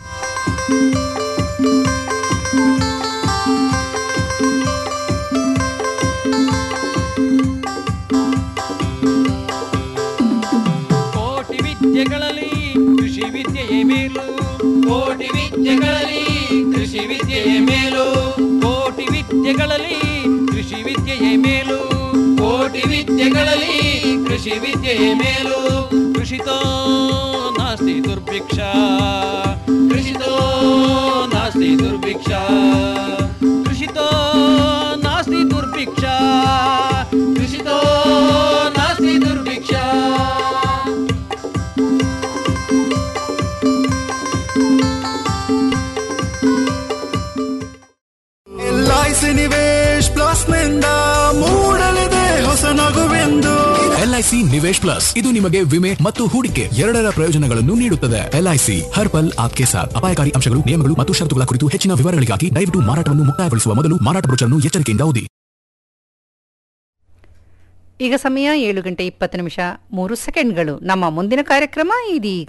ಕೋಟಿ ವಿದ್ಯೆಗಳಲ್ಲಿ ಕೃಷಿ ವಿದ್ಯೆಯೇ ಮೇಲು ಕೋಟಿ ವಿದ್ಯೆಗಳಲ್ಲಿ ಕೃಷಿ ವಿದ್ಯೆಯೇ ಮೇಲು ಕೋಟಿ ವಿದ್ಯೆಗಳಲ್ಲಿ ಕೃಷಿ ವಿದ್ಯೆಯೇ ಮೇಲು ಕೋಟಿ ವಿದ್ಯೆಗಳಲ್ಲಿ ಕೃಷಿ ವಿದ್ಯೆಯೇ ಮೇಲು ಕೃಷಿತೋ ನಾಸ್ತಿ ದುರ್ಭಿಕ್ಷ ಕೃಷಿತೋ ನಾಸ್ತಿ ದುರ್ಭಿಕ್ಷ ಕೃಷಿತೋ ನಾಸ್ತಿ ದುರ್ಭಿಕ್ಷ ಕೃಷಿತೋ ನಾಸ್ತಿ ದುರ್ಭಿಕ್ಷ ಎಲ್ಐಸಿ ನಿವೇಶ್ ಪ್ಲಸ್ ನಿಂದ ಮೂಡಲಿದೆ ಹೊಸ ನಗುವೆಂದು ಎಲ್ಐಸಿ ಎಲ್ಐಸಿ ನಿವೇಶ್ ಪ್ಲಸ್ ಇದು ನಿಮಗೆ ವಿಮೆ ಮತ್ತು ಹೂಡಿಕೆ ಎರಡರ ಪ್ರಯೋಜನಗಳನ್ನು ನೀಡುತ್ತದೆ ಎಲ್ಐಸಿ ಹರ್ ಪಲ್ ಆಪ್ಕೆ ಸಾಥ್ ಅಪಾಯಕಾರಿ ಅಂಶಗಳು ನಿಯಮಗಳು ಮತ್ತು ಷರತ್ತುಗಳ ಕುರಿತು ಹೆಚ್ಚಿನ ವಿವರಗಳಿಗಾಗಿ ದಯವಿಟ್ಟು ಮಾರಾಟವನ್ನು ಮುಕ್ತಾಯಗೊಳಿಸುವ ಮೊದಲು ಮಾರಾಟ ಬ್ರೋಚರ್ನ್ನು ಎಚ್ಚರಿಕೆಯಿಂದ ಓದಿ ಈಗ ಸಮಯ ಏಳು ಗಂಟೆ ಇಪ್ಪತ್ತು ನಿಮಿಷ ಮೂರು ಸೆಕೆಂಡ್ಗಳು ನಮ್ಮ ಮುಂದಿನ ಕಾರ್ಯಕ್ರಮ ಇದೀಗ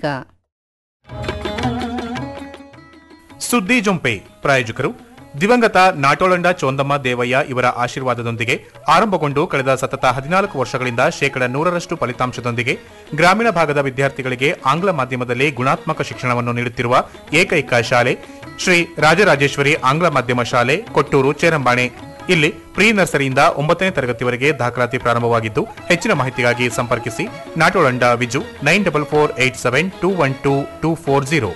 ಸುದ್ದಿ ಜೊಂಪೆ ಪ್ರಾಯೋಜಕರು ದಿವಂಗತ ನಾಟೋಳಂಡ ಚೋಂದಮ್ಮ ದೇವಯ್ಯ ಇವರ ಆಶೀರ್ವಾದದೊಂದಿಗೆ ಆರಂಭಗೊಂಡು ಕಳೆದ ಸತತ ಹದಿನಾಲ್ಕು ವರ್ಷಗಳಿಂದ ಶೇಕಡ ನೂರರಷ್ಟು ಫಲಿತಾಂಶದೊಂದಿಗೆ ಗ್ರಾಮೀಣ ಭಾಗದ ವಿದ್ಯಾರ್ಥಿಗಳಿಗೆ ಆಂಗ್ಲ ಮಾಧ್ಯಮದಲ್ಲಿ ಗುಣಾತ್ಮಕ ಶಿಕ್ಷಣವನ್ನು ನೀಡುತ್ತಿರುವ ಏಕೈಕ ಶಾಲೆ ಶ್ರೀ ರಾಜರಾಜೇಶ್ವರಿ ಆಂಗ್ಲ ಮಾಧ್ಯಮ ಶಾಲೆ ಕೊಟ್ಟೂರು ಚೇರಂಬಾಣೆ ಇಲ್ಲಿ ಪ್ರೀ ನರ್ಸರಿಯಿಂದ ಒಂಬತ್ತನೇ ತರಗತಿವರೆಗೆ ದಾಖಲಾತಿ ಪ್ರಾರಂಭವಾಗಿದ್ದು ಹೆಚ್ಚಿನ ಮಾಹಿತಿಗಾಗಿ ಸಂಪರ್ಕಿಸಿ Natolanda Viju nine double four eight seven two one two two four zero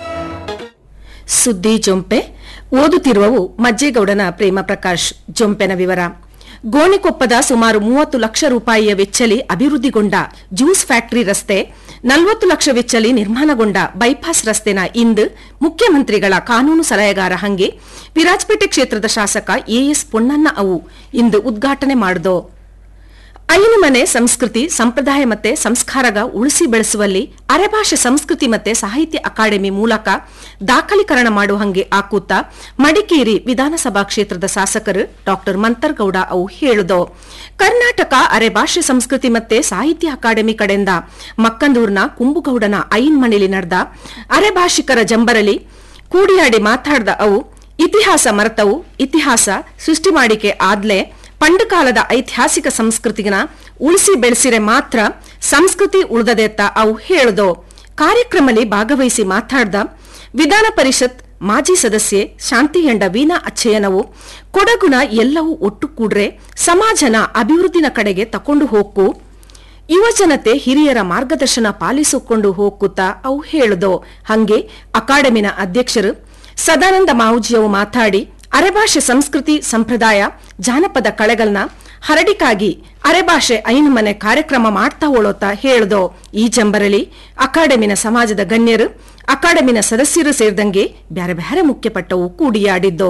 ಸುದ್ದಿ ಜೊಂಪೆ ಓದುತ್ತಿರುವವು ಮಜ್ಜೇಗೌಡನ ಪ್ರೇಮ ಪ್ರಕಾಶ್ ಜೊಂಪೆನ ವಿವರ ಗೋಣಿಕೊಪ್ಪದ ಸುಮಾರು ಮೂವತ್ತು ಲಕ್ಷ ರೂಪಾಯಿಯ ವೆಚ್ಚಲಿ ಅಭಿವೃದ್ಧಿಗೊಂಡ ಜ್ಯೂಸ್ ಫ್ಯಾಕ್ಟರಿ ರಸ್ತೆ ನಲವತ್ತು ಲಕ್ಷ ವೆಚ್ಚಲಿ ನಿರ್ಮಾಣಗೊಂಡ ಬೈಪಾಸ್ ರಸ್ತೆನ ಇಂದು ಮುಖ್ಯಮಂತ್ರಿಗಳ ಕಾನೂನು ಸಲಹೆಗಾರ ಹಂಗೆ ವಿರಾಜಪೇಟೆ ಕ್ಷೇತ್ರದ ಶಾಸಕ ಎಎಸ್ ಪೊನ್ನಣ್ಣ ಅವು ಇಂದು ಉದ್ಘಾಟನೆ ಮಾಡಿದೋ ಐನು ಮನೆ ಸಂಸ್ಕೃತಿ ಸಂಪ್ರದಾಯ ಮತ್ತೆ ಸಂಸ್ಕಾರಗ ಉಳಿಸಿ ಬೆಳೆಸುವಲ್ಲಿ ಅರೆಭಾಷೆ ಸಂಸ್ಕೃತಿ ಮತ್ತೆ ಸಾಹಿತ್ಯ ಅಕಾಡೆಮಿ ಮೂಲಕ ದಾಖಲೀಕರಣ ಮಾಡುವ ಹಂಗೆ ಆಕೂತ ಮಡಿಕೇರಿ ವಿಧಾನಸಭಾ ಕ್ಷೇತ್ರದ ಶಾಸಕರು ಡಾಕ್ಟರ್ ಮಂತರ್ಗೌಡ ಅವು ಹೇಳುದು ಕರ್ನಾಟಕ ಅರೆಭಾಷೆ ಸಂಸ್ಕೃತಿ ಮತ್ತೆ ಸಾಹಿತ್ಯ ಅಕಾಡೆಮಿ ಕಡೆಯಿಂದ ಮಕ್ಕಂದೂರ್ನ ಕುಂಬುಗೌಡನ ಐನ್ ಮನೆಯಲ್ಲಿ ನಡೆದ ಅರೆಭಾಷಿಕರ ಜಂಬರಲಿ ಕೂಡಿಯಾಡಿ ಮಾತಾಡ್ದ ಅವು ಇತಿಹಾಸ ಮರೆತವು ಇತಿಹಾಸ ಸೃಷ್ಟಿ ಮಾಡಿಕೆ ಆದ್ಲೆ ಪಂಡು ಕಾಲದ ಐತಿಹಾಸಿಕ ಸಂಸ್ಕೃತಿನ ಉಳಿಸಿ ಬೆಳೆಸಿರೆ ಮಾತ್ರ ಸಂಸ್ಕೃತಿ ಉಳಿದದೆತ್ತ ಅವು ಹೇಳುದು ಕಾರ್ಯಕ್ರಮದಲ್ಲಿ ಭಾಗವಹಿಸಿ ಮಾತಾಡ್ದ ವಿಧಾನ ಪರಿಷತ್ ಮಾಜಿ ಸದಸ್ಯೆ ಶಾಂತಿಯಂಡ ವೀಣಾ ಅಚ್ಚಯ್ಯನವು ಕೊಡಗುನ ಎಲ್ಲವೂ ಒಟ್ಟು ಕೂಡ್ರೆ ಸಮಾಜನ ಅಭಿವೃದ್ಧಿನ ಕಡೆಗೆ ತಕೊಂಡು ಹೋಗ್ಕು ಯುವ ಜನತೆ ಹಿರಿಯರ ಮಾರ್ಗದರ್ಶನ ಪಾಲಿಸಿಕೊಂಡು ಹೋಗ್ಕುತ್ತ ಅವು ಹೇಳುದು ಹಂಗೆ ಅಕಾಡೆಮಿನ ಅಧ್ಯಕ್ಷರು ಸದಾನಂದ ಮಾವುಜಿಯವು ಮಾತಾಡಿ ಅರೆಭಾಷೆ ಸಂಸ್ಕೃತಿ ಸಂಪ್ರದಾಯ ಜಾನಪದ ಕಳೆಗಳನ್ನ ಹರಡಿಕಾಗಿ ಅರೆಭಾಷೆ ಐನು ಮನೆ ಕಾರ್ಯಕ್ರಮ ಮಾಡ್ತಾ ಓಳೋತ ಹೇಳ್ದೋ ಈ ಜಂಬರಲಿ ಅಕಾಡೆಮಿನ ಸಮಾಜದ ಗಣ್ಯರು ಅಕಾಡೆಮಿನ ಸದಸ್ಯರು ಸೇರಿದಂಗೆ ಬ್ಯಾರೆ ಬ್ಯಾರೆ ಮುಖ್ಯಪಟ್ಟವು ಕೂಡಿಯಾಡಿದ್ದೋ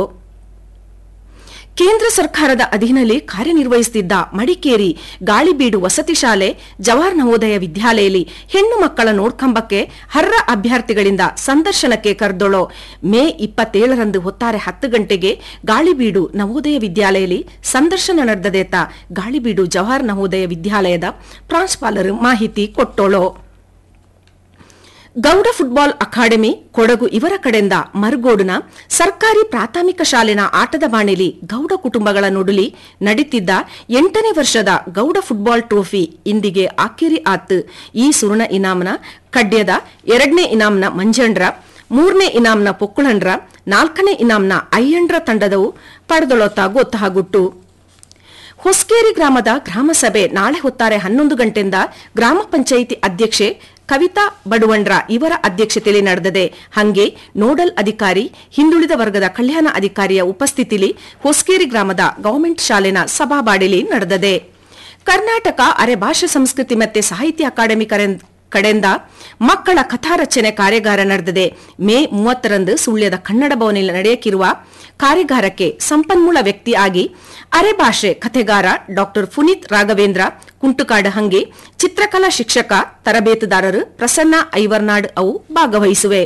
ಕೇಂದ್ರ ಸರ್ಕಾರದ ಅಧೀನಲ್ಲಿ ಕಾರ್ಯನಿರ್ವಹಿಸುತ್ತಿದ್ದ ಮಡಿಕೇರಿ ಗಾಳಿಬೀಡು ವಸತಿ ಶಾಲೆ ಜವಾಹರ್ ನವೋದಯ ವಿದ್ಯಾಲಯಲ್ಲಿ ಹೆಣ್ಣು ಮಕ್ಕಳ ನೋಡ್ಕಂಬಕ್ಕೆ ಹರ್ರ ಅಭ್ಯರ್ಥಿಗಳಿಂದ ಸಂದರ್ಶನಕ್ಕೆ ಕರೆದೊಳೋ ಮೇ ಇಪ್ಪತ್ತೇಳರಂದು ಹೊತ್ತಾರೆ ಹತ್ತು ಗಂಟೆಗೆ ಗಾಳಿಬೀಡು ನವೋದಯ ವಿದ್ಯಾಲಯದಲ್ಲಿ ಸಂದರ್ಶನ ನಡೆದದೇತ ಗಾಳಿಬೀಡು ಜವಾಹರ್ ನವೋದಯ ವಿದ್ಯಾಲಯದ ಪ್ರಾಂಶುಪಾಲರು ಮಾಹಿತಿ ಕೊಟ್ಟೋಳೋ ಗೌಡ ಫುಟ್ಬಾಲ್ ಅಕಾಡೆಮಿ ಕೊಡಗು ಇವರ ಕಡೆಯಿಂದ ಮರುಗೋಡಿನ ಸರ್ಕಾರಿ ಪ್ರಾಥಮಿಕ ಶಾಲೆನ ಆಟದ ಬಾಣಿಲಿ ಗೌಡ ಕುಟುಂಬಗಳ ನುಡುಲಿ ನಡೀತಿದ್ದ ಎಂಟನೇ ವರ್ಷದ ಗೌಡ ಫುಟ್ಬಾಲ್ ಟ್ರೋಫಿ ಇಂದಿಗೆ ಆಕೇರಿ ಆತ್ ಈ ಸುವರ್ಣ ಇನಾಮ್ನ ಕಡ್ಯದ ಎರಡನೇ ಇನಾಮ್ನ ಮಂಜಂಡ್ರ ಮೂರನೇ ಇನಾಮ್ನ ಪೊಕ್ಕುಳಂಡ್ರ ನಾಲ್ಕನೇ ಇನಾಮ್ನ ಅಯ್ಯಂಡ್ರ ತಂಡದವು ಪಡೆದೊಳತ ಗೊತ್ತಾಗುಟ್ಟು ಹೊಸ್ಕೇರಿ ಗ್ರಾಮದ ಗ್ರಾಮ ಸಭೆ ನಾಳೆ ಹೊತ್ತಾರೆ ಹನ್ನೊಂದು ಗಂಟೆಯಿಂದ ಗ್ರಾಮ ಪಂಚಾಯಿತಿ ಅಧ್ಯಕ್ಷೆ ಕವಿತಾ ಬಡುವಂಡ್ರ ಇವರ ಅಧ್ಯಕ್ಷತೆಯಲ್ಲಿ ನಡೆದದೆ ಹಂಗೆ ನೋಡಲ್ ಅಧಿಕಾರಿ ಹಿಂದುಳಿದ ವರ್ಗದ ಕಲ್ಯಾಣ ಅಧಿಕಾರಿಯ ಉಪಸ್ಥಿತಿಲಿ ಹೊಸ್ಕೇರಿ ಗ್ರಾಮದ ಗವರ್ಮೆಂಟ್ ಶಾಲೆನ ಸಭಾಬಾಡಿಲಿ ನಡೆದದೆ ಕರ್ನಾಟಕ ಅರೆಭಾಷಾ ಸಂಸ್ಕೃತಿ ಮತ್ತೆ ಸಾಹಿತ್ಯ ಅಕಾಡೆಮಿ ಕರೆ- ಕಡೆಯಿಂದ ಮಕ್ಕಳ ಕಥಾರಚನೆ ಕಾರ್ಯಾಗಾರ ನಡೆದಿದೆ ಮೇ ಮೂವತ್ತರಂದು ಸುಳ್ಯದ ಕನ್ನಡ ಭವನದಲ್ಲಿ ನಡೆಯಕ್ಕಿರುವ ಕಾರ್ಯಾಗಾರಕ್ಕೆ ಸಂಪನ್ಮೂಲ ವ್ಯಕ್ತಿಯಾಗಿ ಅರೆಭಾಷೆ ಕಥೆಗಾರ ಡಾಕ್ಟರ್ ಪುನೀತ್ ರಾಘವೇಂದ್ರ ಕುಂಟುಕಾಡ ಹಂಗೆ ಚಿತ್ರಕಲಾ ಶಿಕ್ಷಕ ತರಬೇತುದಾರರು ಪ್ರಸನ್ನ ಐವರ್ನಾಡ್ ಅವು ಭಾಗವಹಿಸುವೆ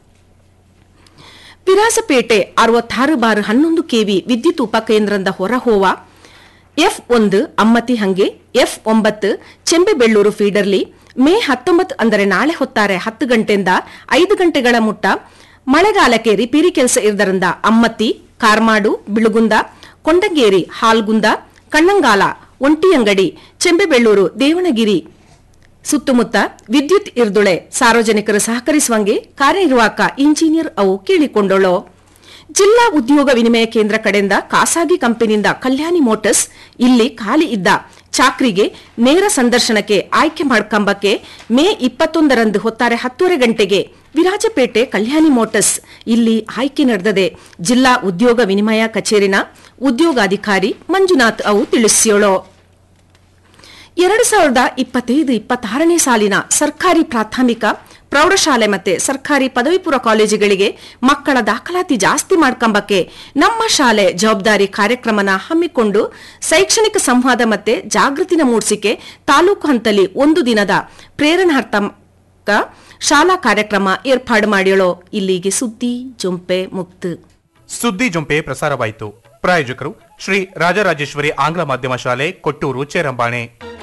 ವಿರಾಸಪೇಟೆ ಅರವತ್ತಾರು ಬಾರ್ ಹನ್ನೊಂದು ಕೆವಿ ವಿದ್ಯುತ್ ಉಪಕೇಂದ್ರದ ಹೊರಹೋವ ಎಫ್ ಒಂದು ಅಮ್ಮತಿ ಹಂಗೆ ಎಫ್ ಒಂಬತ್ತು ಚೆಂಬೆಬೆಳ್ಳೂರು ಫೀಡರ್ಲಿ ಮೇ ಹತ್ತೊಂಬತ್ತು ಅಂದರೆ ನಾಳೆ ಹೊತ್ತಾರೆ ಹತ್ತು ಗಂಟೆಯಿಂದ ಐದು ಗಂಟೆಗಳ ಮುಟ್ಟ ಮಳೆಗಾಲಕ್ಕೆ ರಿಪೇರಿ ಕೆಲಸ ಇರದರಿಂದ ಅಮ್ಮತ್ತಿ ಕಾರ್ಮಾಡು ಬಿಳುಗುಂದ ಕೊಂಡಂಗೇರಿ ಹಾಲ್ಗುಂದ ಕಣ್ಣಂಗಾಲ ಒಂಟಿಯಂಗಡಿ ಚೆಂಬೆಬೆಳ್ಳೂರು ದೇವಣಗಿರಿ ಸುತ್ತಮುತ್ತ ವಿದ್ಯುತ್ ಇರ್ದುಳೆ ಸಾರ್ವಜನಿಕರು ಸಹಕರಿಸುವಂಗೆ ಕಾರ್ಯನಿರ್ವಾಹಕ ಇಂಜಿನಿಯರ್ ಅವು ಕೇಳಿಕೊಂಡಳು ಜಿಲ್ಲಾ ಉದ್ಯೋಗ ವಿನಿಮಯ ಕೇಂದ್ರ ಕಡೆಯಿಂದ ಖಾಸಗಿ ಕಂಪನಿಯಿಂದ ಕಲ್ಯಾಣಿ ಮೋಟರ್ಸ್ ಇಲ್ಲಿ ಖಾಲಿ ಇದ್ದ ಚಾಕ್ರಿಗೆ ನೇರ ಸಂದರ್ಶನಕ್ಕೆ ಆಯ್ಕೆ ಮಾಡ್ಕಂಬಕ್ಕೆ ಮೇ ಇಪ್ಪತ್ತೊಂದರಂದು ಹೊತ್ತಾರೆ ಹತ್ತೂವರೆ ಗಂಟೆಗೆ ವಿರಾಜಪೇಟೆ ಕಲ್ಯಾಣಿ ಮೋಟರ್ಸ್ ಇಲ್ಲಿ ಆಯ್ಕೆ ನಡೆದದೆ ಜಿಲ್ಲಾ ಉದ್ಯೋಗ ವಿನಿಮಯ ಕಚೇರಿನ ಉದ್ಯೋಗಾಧಿಕಾರಿ ಮಂಜುನಾಥ್ ಅವು ತಿಳಿಸಿಯೋಳು ಎರಡು ಸಾವಿರದ ಇಪ್ಪತ್ತೈದು ಇಪ್ಪತ್ತಾರನೇ ಸಾಲಿನ ಸರ್ಕಾರಿ ಪ್ರಾಥಮಿಕ ಪ್ರೌಢಶಾಲೆ ಮತ್ತೆ ಸರ್ಕಾರಿ ಪದವಿ ಪೂರ್ವ ಕಾಲೇಜುಗಳಿಗೆ ಮಕ್ಕಳ ದಾಖಲಾತಿ ಜಾಸ್ತಿ ಮಾಡ್ಕೊಂಬಕ್ಕೆ ನಮ್ಮ ಶಾಲೆ ಜವಾಬ್ದಾರಿ ಕಾರ್ಯಕ್ರಮನ ಹಮ್ಮಿಕೊಂಡು ಶೈಕ್ಷಣಿಕ ಸಂವಾದ ಮತ್ತೆ ಜಾಗೃತಿನ ಮೂಡಿಸಿಕೆ ತಾಲೂಕು ಹಂತದಲ್ಲಿ ಒಂದು ದಿನದ ಪ್ರೇರಣಾರ್ಥಕ ಶಾಲಾ ಕಾರ್ಯಕ್ರಮ ಏರ್ಪಾಡು ಮಾಡಿಯಳೋ ಇಲ್ಲಿಗೆ ಸುದ್ದಿ ಜೊಂಪೆ ಮುಕ್ತು ಸುದ್ದಿ ಜೊಂಪೆ ಪ್ರಸಾರವಾಯಿತು ಪ್ರಾಯೋಜಕರು ಶ್ರೀ ರಾಜರಾಜೇಶ್ವರಿ ಆಂಗ್ಲ ಮಾಧ್ಯಮ ಶಾಲೆ ಕೊಟ್ಟೂರು ಚೇರಂಬಾಣೆ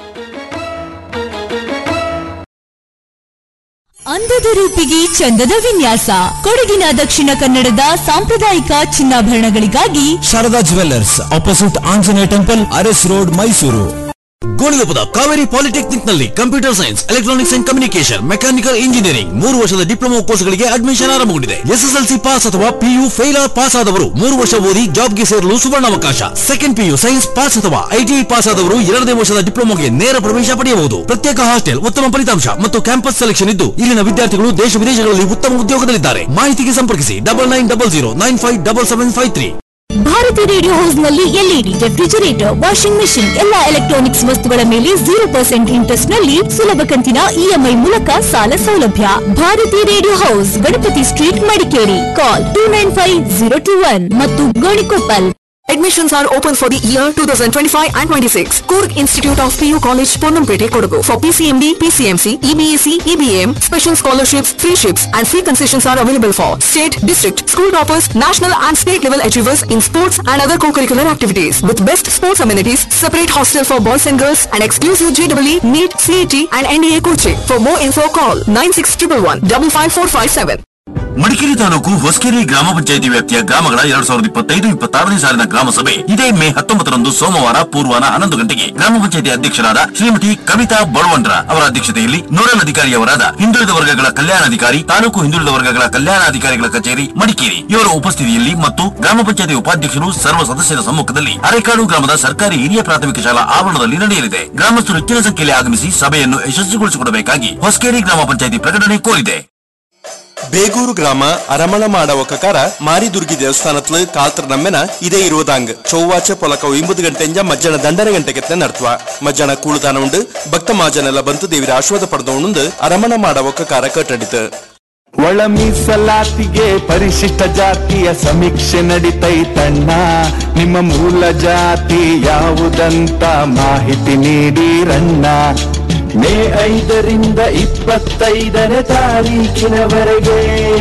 ಅಂದದ ರೂಪಿಗೆ ಚಂದದ ವಿನ್ಯಾಸ ಕೊಡಗಿನ ದಕ್ಷಿಣ ಕನ್ನಡದ ಸಾಂಪ್ರದಾಯಿಕ ಚಿನ್ನಾಭರಣಗಳಿಗಾಗಿ Sharada jewellers opposite Anjaneya temple Aras road Mysuru ಗೋಣಿಗೊಪ್ಪದ ಕಾವೇರಿ ಪಾಲಿಟೆಕ್ನಿಕ್ ನಲ್ಲಿ computer science electronics and communication mechanical engineering ಮೂರು ವರ್ಷದ ಡಿಪ್ಲೊಮಾ ಕೋರ್ಸ್ಗಳಿಗೆ ಅಡ್ಮಿಷನ್ ಆರಂಭಗೊಂಡಿದೆ ಎಸ್ಎಸ್ಎಲ್ಸಿ ಪಾಸ್ ಅಥವಾ ಪಿಯು ಫೇಲ್ ಪಾಸ್ ಆದವರು ಮೂರು ವರ್ಷ ಓದಿ ಜಾಬ್ಗೆ ಸೇರಲು ಸುವರ್ಣಾವಕಾಶ ಸೆಕೆಂಡ್ ಪಿಯು ಸೈನ್ಸ್ ಪಾಸ್ ಅಥವಾ ಐಟಿಐ ಪಾಸ್ ಆದವರು ಎರಡನೇ ವರ್ಷದ ಡಿಪ್ಲೊಮಾಗೆ ನೇರ ಪ್ರವೇಶ ಪಡೆಯಬಹುದು ಪ್ರತ್ಯೇಕ ಹಾಸ್ಟೆಲ್ ಉತ್ತಮ ಫಲಿತಾಂಶ ಮತ್ತು ಕ್ಯಾಂಪಸ್ ಸೆಲೆಕ್ಷನ್ ಇದ್ದು ಇಲ್ಲಿನ ವಿದ್ಯಾರ್ಥಿಗಳು ದೇಶ ವಿದೇಶಗಳಲ್ಲಿ ಉತ್ತಮ ಉದ್ಯೋಗದಲ್ಲಿದ್ದಾರೆ ಮಾಹಿತಿಗೆ ಸಂಪರ್ಕಿಸಿ double nine double zero nine five double seven five three Bharati radio house ನಲ್ಲಿ ಎಲ್ಇಡಿ ರೆಫ್ರಿಜರೇಟರ್ ವಾಷಿಂಗ್ ಮೆಷಿನ್ ಎಲ್ಲಾ ಎಲೆಕ್ಟ್ರಾನಿಕ್ಸ್ ವಸ್ತುಗಳ ಮೇಲೆ ಜೀರೋ ಪರ್ಸೆಂಟ್ ಇಂಟ್ರೆಸ್ಟ್ ನಲ್ಲಿ ಸುಲಭ ಕಂತಿನ ಇಎಂಐ ಮೂಲಕ ಸಾಲ ಸೌಲಭ್ಯ Bharati radio house Ganapati street Madikeri call two nine five zero two one ಮತ್ತು Gonikoppal Admissions are open for the year 2025 and 26. Kurg Institute of PU College, Ponnampete, Kodagu. For PCMB, PCMC, EBAC, EBM, special scholarships, free ships and free concessions are available for state, district, school toppers, national and state level achievers in sports and other co-curricular activities. With best sports amenities, separate hostel for boys and girls and exclusive JEE, NEET, CET and NDA coaching. For more info call 96111 55457. Madikeri taluk Hosakere ಗ್ರಾಮ ಪಂಚಾಯಿತಿ ವ್ಯಾಪ್ತಿಯ ಗ್ರಾಮಗಳ ಎರಡ್ ಸಾವಿರದ ಇಪ್ಪತ್ತೈದು ಇಪ್ಪತ್ತಾರನೇ ಸಾಲಿನ ಗ್ರಾಮ ಸಭೆ ಇದೇ ಮೇ ಹತ್ತೊಂಬತ್ತರಂದು ಸೋಮವಾರ ಪೂರ್ವಾನ ಹನ್ನೊಂದು ಗಂಟೆಗೆ ಗ್ರಾಮ ಪಂಚಾಯಿತಿ ಅಧ್ಯಕ್ಷರಾದ ಶ್ರೀಮತಿ ಕವಿತಾ ಬಳವಂಡ್ರ ಅವರ ಅಧ್ಯಕ್ಷತೆಯಲ್ಲಿ ನೋಡಲ್ ಅಧಿಕಾರಿಯವರಾದ ಹಿಂದುಳಿದ ವರ್ಗಗಳ ಕಲ್ಯಾಣಾಧಿಕಾರಿ ತಾಲೂಕು ಹಿಂದುಳಿದ ವರ್ಗಗಳ ಕಲ್ಯಾಣಾಧಿಕಾರಿಗಳ ಕಚೇರಿ ಮಡಿಕೇರಿ ಇವರ ಉಪಸ್ಥಿತಿಯಲ್ಲಿ ಮತ್ತು ಗ್ರಾಮ ಪಂಚಾಯಿತಿ ಉಪಾಧ್ಯಕ್ಷರು ಸರ್ವ ಸದಸ್ಯರ ಸಮ್ಮುಖದಲ್ಲಿ ಅರೆಕಾಡು ಗ್ರಾಮದ ಸರ್ಕಾರಿ ಹಿರಿಯ ಪ್ರಾಥಮಿಕ ಶಾಲಾ ಆವರಣದಲ್ಲಿ ನಡೆಯಲಿದೆ ಗ್ರಾಮಸ್ಥರು ಹೆಚ್ಚಿನ ಸಂಖ್ಯೆಯಲ್ಲಿ ಆಗಮಿಸಿ ಸಭೆಯನ್ನು ಯಶಸ್ವಿಗೊಳಿಸಿಕೊಡಬೇಕಾಗಿ ಹೊಸಕೇರಿ ಗ್ರಾಮ ಪಂಚಾಯಿತಿ ಪ್ರಕಟಣೆ ಕೋರಿದೆ ಬೇಗೂರು ಗ್ರಾಮ ಅರಮಳ ಮಾಡವ ಕಕಾರ ಮಾರಿದುರ್ಗಿ ದೇವಸ್ಥಾನತ್ಲು ಕಾಲ್ತರ ನಮ್ಮೆನ ಇದೇ ಇರುವುದಾಂಗ್ ಚೊವ್ವಾಚ ಪೊಲಕ ಒಂಬತ್ತು ಗಂಟೆಂಜ ಮಧ್ಯಾಹ್ನ ದಂಡನೆ ಗಂಟೆಗೆ ನಡ್ತುವ ಮಧ್ಯಾಹ್ನ ಕೂಳುದಾನ ಉಂಡು ಭಕ್ತ ಮಾಜನೆಲ್ಲ ಬಂತು ದೇವಿರ ಆಶ್ವಾದ ಪಡೆದವನುಂದು ಅರಮಣ ಮಾಡವ ಕಕಾರ ಕಟ್ಟಡಿತು ಒಳ ಮೀಸಲಾತಿಗೆ ಪರಿಶಿಷ್ಟ ಜಾತಿಯ ಸಮೀಕ್ಷೆ ನಡಿತೈತಣ್ಣ ನಿಮ್ಮ ಮೂಲ ಜಾತಿ ಯಾವುದಂತ ಮಾಹಿತಿ ನೀಡಿರಣ್ಣ ಮೇ ಐದರಿಂದ ಇಪ್ಪತ್ತೈದನೇ ತಾರೀಕಿನವರೆಗೆ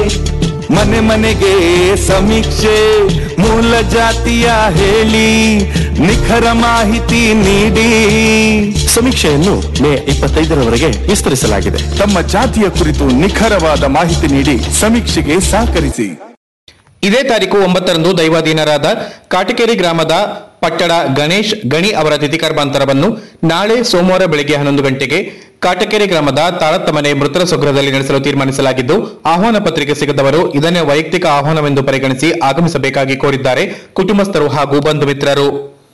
ಮನೆ ಮನೆಗೆ ಸಮೀಕ್ಷೆ ಮೂಲ ಜಾತಿಯ ಹೇಳಿ ನಿಖರ ಮಾಹಿತಿ ನೀಡಿ ಸಮೀಕ್ಷೆಯನ್ನು ಮೇ ಇಪ್ಪತ್ತೈದರವರೆಗೆ ವಿಸ್ತರಿಸಲಾಗಿದೆ ತಮ್ಮ ಜಾತಿಯ ಕುರಿತು ನಿಖರವಾದ ಮಾಹಿತಿ ನೀಡಿ ಸಮೀಕ್ಷೆಗೆ ಸಹಕರಿಸಿ ಇದೇ ತಾರೀಕು ಒಂಬತ್ತರಂದು ದೈವಾಧೀನರಾದ ಕಾಟಕೇರಿ ಗ್ರಾಮದ ಪಟ್ಟಣ ಗಣೇಶ್ ಗಣಿ ಅವರ ತಿಥಿ ಕರ್ಮಾಂತರವನ್ನು ನಾಳೆ ಸೋಮವಾರ ಬೆಳಗ್ಗೆ ಹನ್ನೊಂದು ಗಂಟೆಗೆ ಕಾಟಕೆರೆ ಗ್ರಾಮದ ತಾಳತ್ತಮನೆ ಮೃತರ ಸ್ವಗೃಹದಲ್ಲಿ ನಡೆಸಲು ತೀರ್ಮಾನಿಸಲಾಗಿದ್ದು ಆಹ್ವಾನ ಪತ್ರಿಕೆ ಸಿಗದವರು ಇದನ್ನೇ ವೈಯಕ್ತಿಕ ಆಹ್ವಾನವೆಂದು ಪರಿಗಣಿಸಿ ಆಗಮಿಸಬೇಕಾಗಿ ಕೋರಿದ್ದಾರೆ ಕುಟುಂಬಸ್ಥರು ಹಾಗೂ ಬಂಧು ಮಿತ್ರರು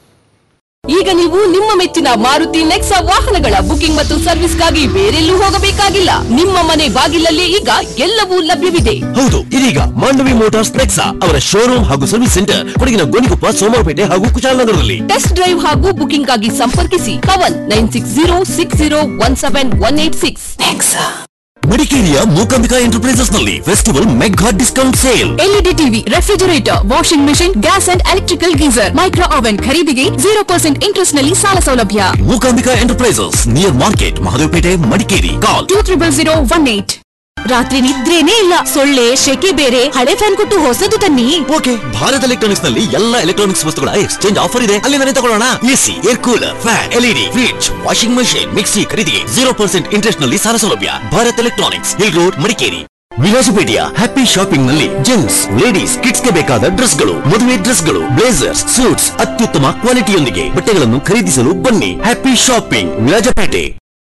ಈಗ ನೀವು ನಿಮ್ಮ ಮೆಚ್ಚಿನ ಮಾರುತಿ ನೆಕ್ಸಾ ವಾಹನಗಳ ಬುಕಿಂಗ್ ಮತ್ತು ಸರ್ವಿಸ್ಗಾಗಿ ಬೇರೆಲ್ಲೂ ಹೋಗಬೇಕಾಗಿಲ್ಲ ನಿಮ್ಮ ಮನೆ ಬಾಗಿಲಲ್ಲಿ ಈಗ ಎಲ್ಲವೂ ಲಭ್ಯವಿದೆ ಹೌದು ಇದೀಗ ಮಾಂಡವಿ ಮೋಟಾರ್ಸ್ ನೆಕ್ಸಾ ಅವರ ಶೋರೂಮ್ ಹಾಗೂ ಸರ್ವಿಸ್ ಸೆಂಟರ್ ಕೊಡಗಿನ ಗೋಣಿಕೊಪ್ಪ ಸೋಮವಾರಪೇಟೆ ಹಾಗೂ ಕುಶಾಲನಗರದಲ್ಲಿ ಟೆಸ್ಟ್ ಡ್ರೈವ್ ಹಾಗೂ ಬುಕಿಂಗ್ ಆಗಿ ಸಂಪರ್ಕಿಸಿ Pavan nine six zero six zero one seven one eight six ಮಡಿಕೇರಿಯ ಮೂಕಾಂಬಿಕಾ ಎಂಟರ್ಪ್ರೈಸಸ್ ನಲ್ಲಿ festival mega discount sale LED TV refrigerator washing machine gas and electrical geyser micro oven ಖರೀದಿಗೆ zero percent interest ನಲ್ಲಿ ಸಾಲ ಸೌಲಭ್ಯ Mookambika enterprises near market Mahadevpet Madikeri call two triple zero one eight ರಾತ್ರಿ ನಿದ್ರೇನೇ ಇಲ್ಲ ಸೊಳ್ಳೆ ಶೆಕೆ ಬೇರೆ ಹಳೆ ಫ್ಯಾನ್ ಕೊಟ್ಟು ಹೊಸದು ತನ್ನಿ ಓಕೆ ಭಾರತ್ ಎಲೆಕ್ಟ್ರಾನಿಕ್ಸ್ ನಲ್ಲಿ ಎಲ್ಲ ಎಲೆಕ್ಟ್ರಾನಿಕ್ಸ್ ವಸ್ತುಗಳ ಎಕ್ಸ್ಚೇಂಜ್ ಆಫರ್ ಇದೆ ಅಲ್ಲಿಂದಲೇ ತಗೊಳ್ಳೋಣ AC air cooler fan LED fridge washing machine mixie ಖರೀದಿಗೆ ಜೀರೋ ಪರ್ಸೆಂಟ್ ಇಂಟ್ರೆಸ್ಟ್ ನಲ್ಲಿ ಸಾಲ ಸೌಲಭ್ಯ Bharat electronics hill road Madikeri ವಿಲಾಸಪೇಟೆಯ ಹ್ಯಾಪಿ ಶಾಪಿಂಗ್ ನಲ್ಲಿ ಜೆಂಟ್ಸ್ ಲೇಡೀಸ್ ಕಿಡ್ಸ್ ಗೆ ಬೇಕಾದ ಡ್ರೆಸ್ಗಳು ಮದುವೆ ಡ್ರೆಸ್ಗಳು ಬ್ಲೇಸರ್ಸ್ ಸೂಟ್ಸ್ ಅತ್ಯುತ್ತಮ ಕ್ವಾಲಿಟಿಯೊಂದಿಗೆ ಬಟ್ಟೆಗಳನ್ನು ಖರೀದಿಸಲು ಬನ್ನಿ ಹ್ಯಾಪಿ ಶಾಪಿಂಗ್ ವಿರಾಜಪೇಟೆ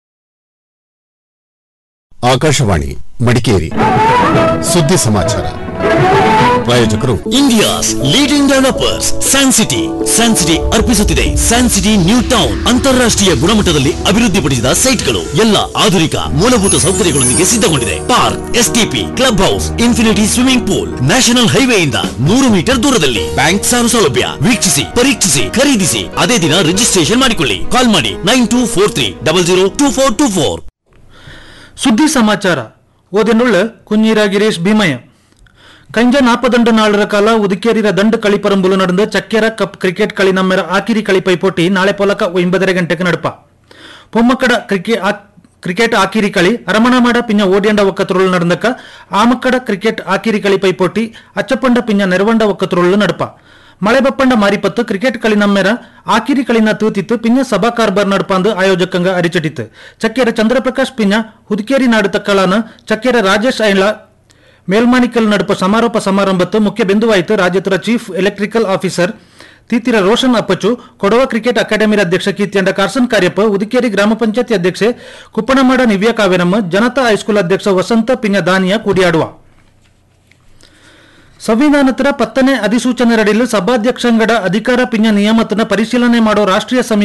ಆಕಾಶವಾಣಿ ಮಡಿಕೇರಿ ಸುದ್ದಿ ಸಮಾಚಾರ ಪ್ರಾಯೋಜಕರು India's leading developers San City San City ಅರ್ಪಿಸುತ್ತಿದೆ ಸ್ಯಾನ್ ಸಿಟಿ ನ್ಯೂ ಟೌನ್ ಅಂತಾರಾಷ್ಟ್ರೀಯ ಗುಣಮಟ್ಟದಲ್ಲಿ ಅಭಿವೃದ್ಧಿಪಡಿಸಿದ ಸೈಟ್ಗಳು ಎಲ್ಲ ಆಧುನಿಕ ಮೂಲಭೂತ ಸೌಕರ್ಯಗಳೊಂದಿಗೆ ಸಿದ್ಧಗೊಂಡಿದೆ park STP club house infinity swimming pool national ಹೈವೇಯಿಂದ ನೂರು ಮೀಟರ್ ದೂರದಲ್ಲಿ ಬ್ಯಾಂಕ್ ಸಾಲ ಸೌಲಭ್ಯ ವೀಕ್ಷಿಸಿ ಪರೀಕ್ಷಿಸಿ ಖರೀದಿಸಿ ಅದೇ ದಿನ ರಿಜಿಸ್ಟ್ರೇಷನ್ ಮಾಡಿಕೊಳ್ಳಿ ಕಾಲ್ ಮಾಡಿ nine two four three double zero two four two four ಸುದ್ದಿ ಸಮಾಚಾರ ಓದಿನುಳ್ಳ ಕುഞ്ഞೀರ ಗಿರೀಶ್ ಭೀಮಯ್ಯ കഴിഞ്ഞ നാൽപ്പത്തിരണ്ട് നാളുടെ കാല ഉദിക്കേറിയ രണ്ട് കളിപ്പറമ്പിൽ നടന്ന് ചക്കേര കപ്പ് ക്രിക്കറ്റ് കളി നമ്മര ആക്കിരി കളി പൈപ്പോട്ടി നാളെ പൊലಕ ഒൻപതര ಗಂಟೆಗೆ ನಡಪ പൊമ്മക്കട ക്രിക്കറ്റ് ಕ್ರಿಕೆಟ್ ಆಕಿರಿ ಕಳಿ ಅರಮಣಮಾಡ ಪಿಂಜ ಓಡಿಯಂಡ ಒಕ್ಕತುರುಳು ನಡೆದಕ್ಕ ಆಮಕ್ಕಡ ಕ್ರಿಕೆಟ್ ಆಕಿರಿ ಕಳಿ ಪೈಪೋಟಿ ಅಚ್ಚಪಂಡ ಪಿಂಜ ನೆರವಂಡ ಒಕ್ಕತುರುಳು ನಡಪ ಮಳೆ ಬಪ್ಪಂಡ ಮಾರಿಪತ್ತು ಕ್ರಿಕೆಟ್ ಕಳಿ ನಮ್ಮೆರ ಆಕಿರಿ ಕಳಿನ ತೂತಿತ್ತು ಪಿಂಜ ಸಭಾ ಕಾರ್ಬಾರ್ ನಡಪಂದು ಆಯೋಜಕಂಗ ಅರಿಚಟಿತ್ತು ಚಕ್ಕೆರ ಚಂದ್ರಪ್ರಕಾಶ್ ಪಿಂಜ ಹುದುಕೇರಿ ನಾಡು ತಕ್ಕಳಾನ ಚಕ್ಕೆರ ರಾಜೇಶ್ ಐಳ ಮೇಲ್ಮಾನಿಕಲ್ ನಡುಪ ಸಮಾರೋಪ ಸಮಾರಂಭತ್ತು ಮುಖ್ಯ ಬಿಂದುವಾಯಿತು ರಾಜ್ಯದ chief electrical officer Theethira Roshan Appachu Kodava cricket ಅಕಾಡೆಮಿರ ಅಧ್ಯಕ್ಷ ಕೀರ್ತಿಯಂಡ ಕಾರ್ಸನ್ ಕಾರ್ಯಪ್ಪ ಉದಿಕೇರಿ ಗ್ರಾಮ ಪಂಚಾಯತಿ ಅಧ್ಯಕ್ಷೆ ಕುಪ್ಪಣಮಾಡ ನಿವ್ಯ ಕಾವೇರಮ್ಮ ಜನತಾ ಹೈಸ್ಕೂಲ್ ಅಧ್ಯಕ್ಷ ವಸಂತ ಪಿಂಜ ದಾನಿಯ ಕೂಡಿಯಾಡುವ ಸಂವಿಧಾನತರ ಪತ್ತನೇ ಅಧಿಸೂಚನೆ ರಡಿಲು ಸಭಾಧ್ಯಕ್ಷಂಗಡ ಅಧಿಕಾರ ಪಿಂಜ ನಿಯಮತನ ಪರಿಶೀಲನೆ ಮಾಡೋ ರಾಷ್ಟ್ರೀಯ ಸಮಿತಿ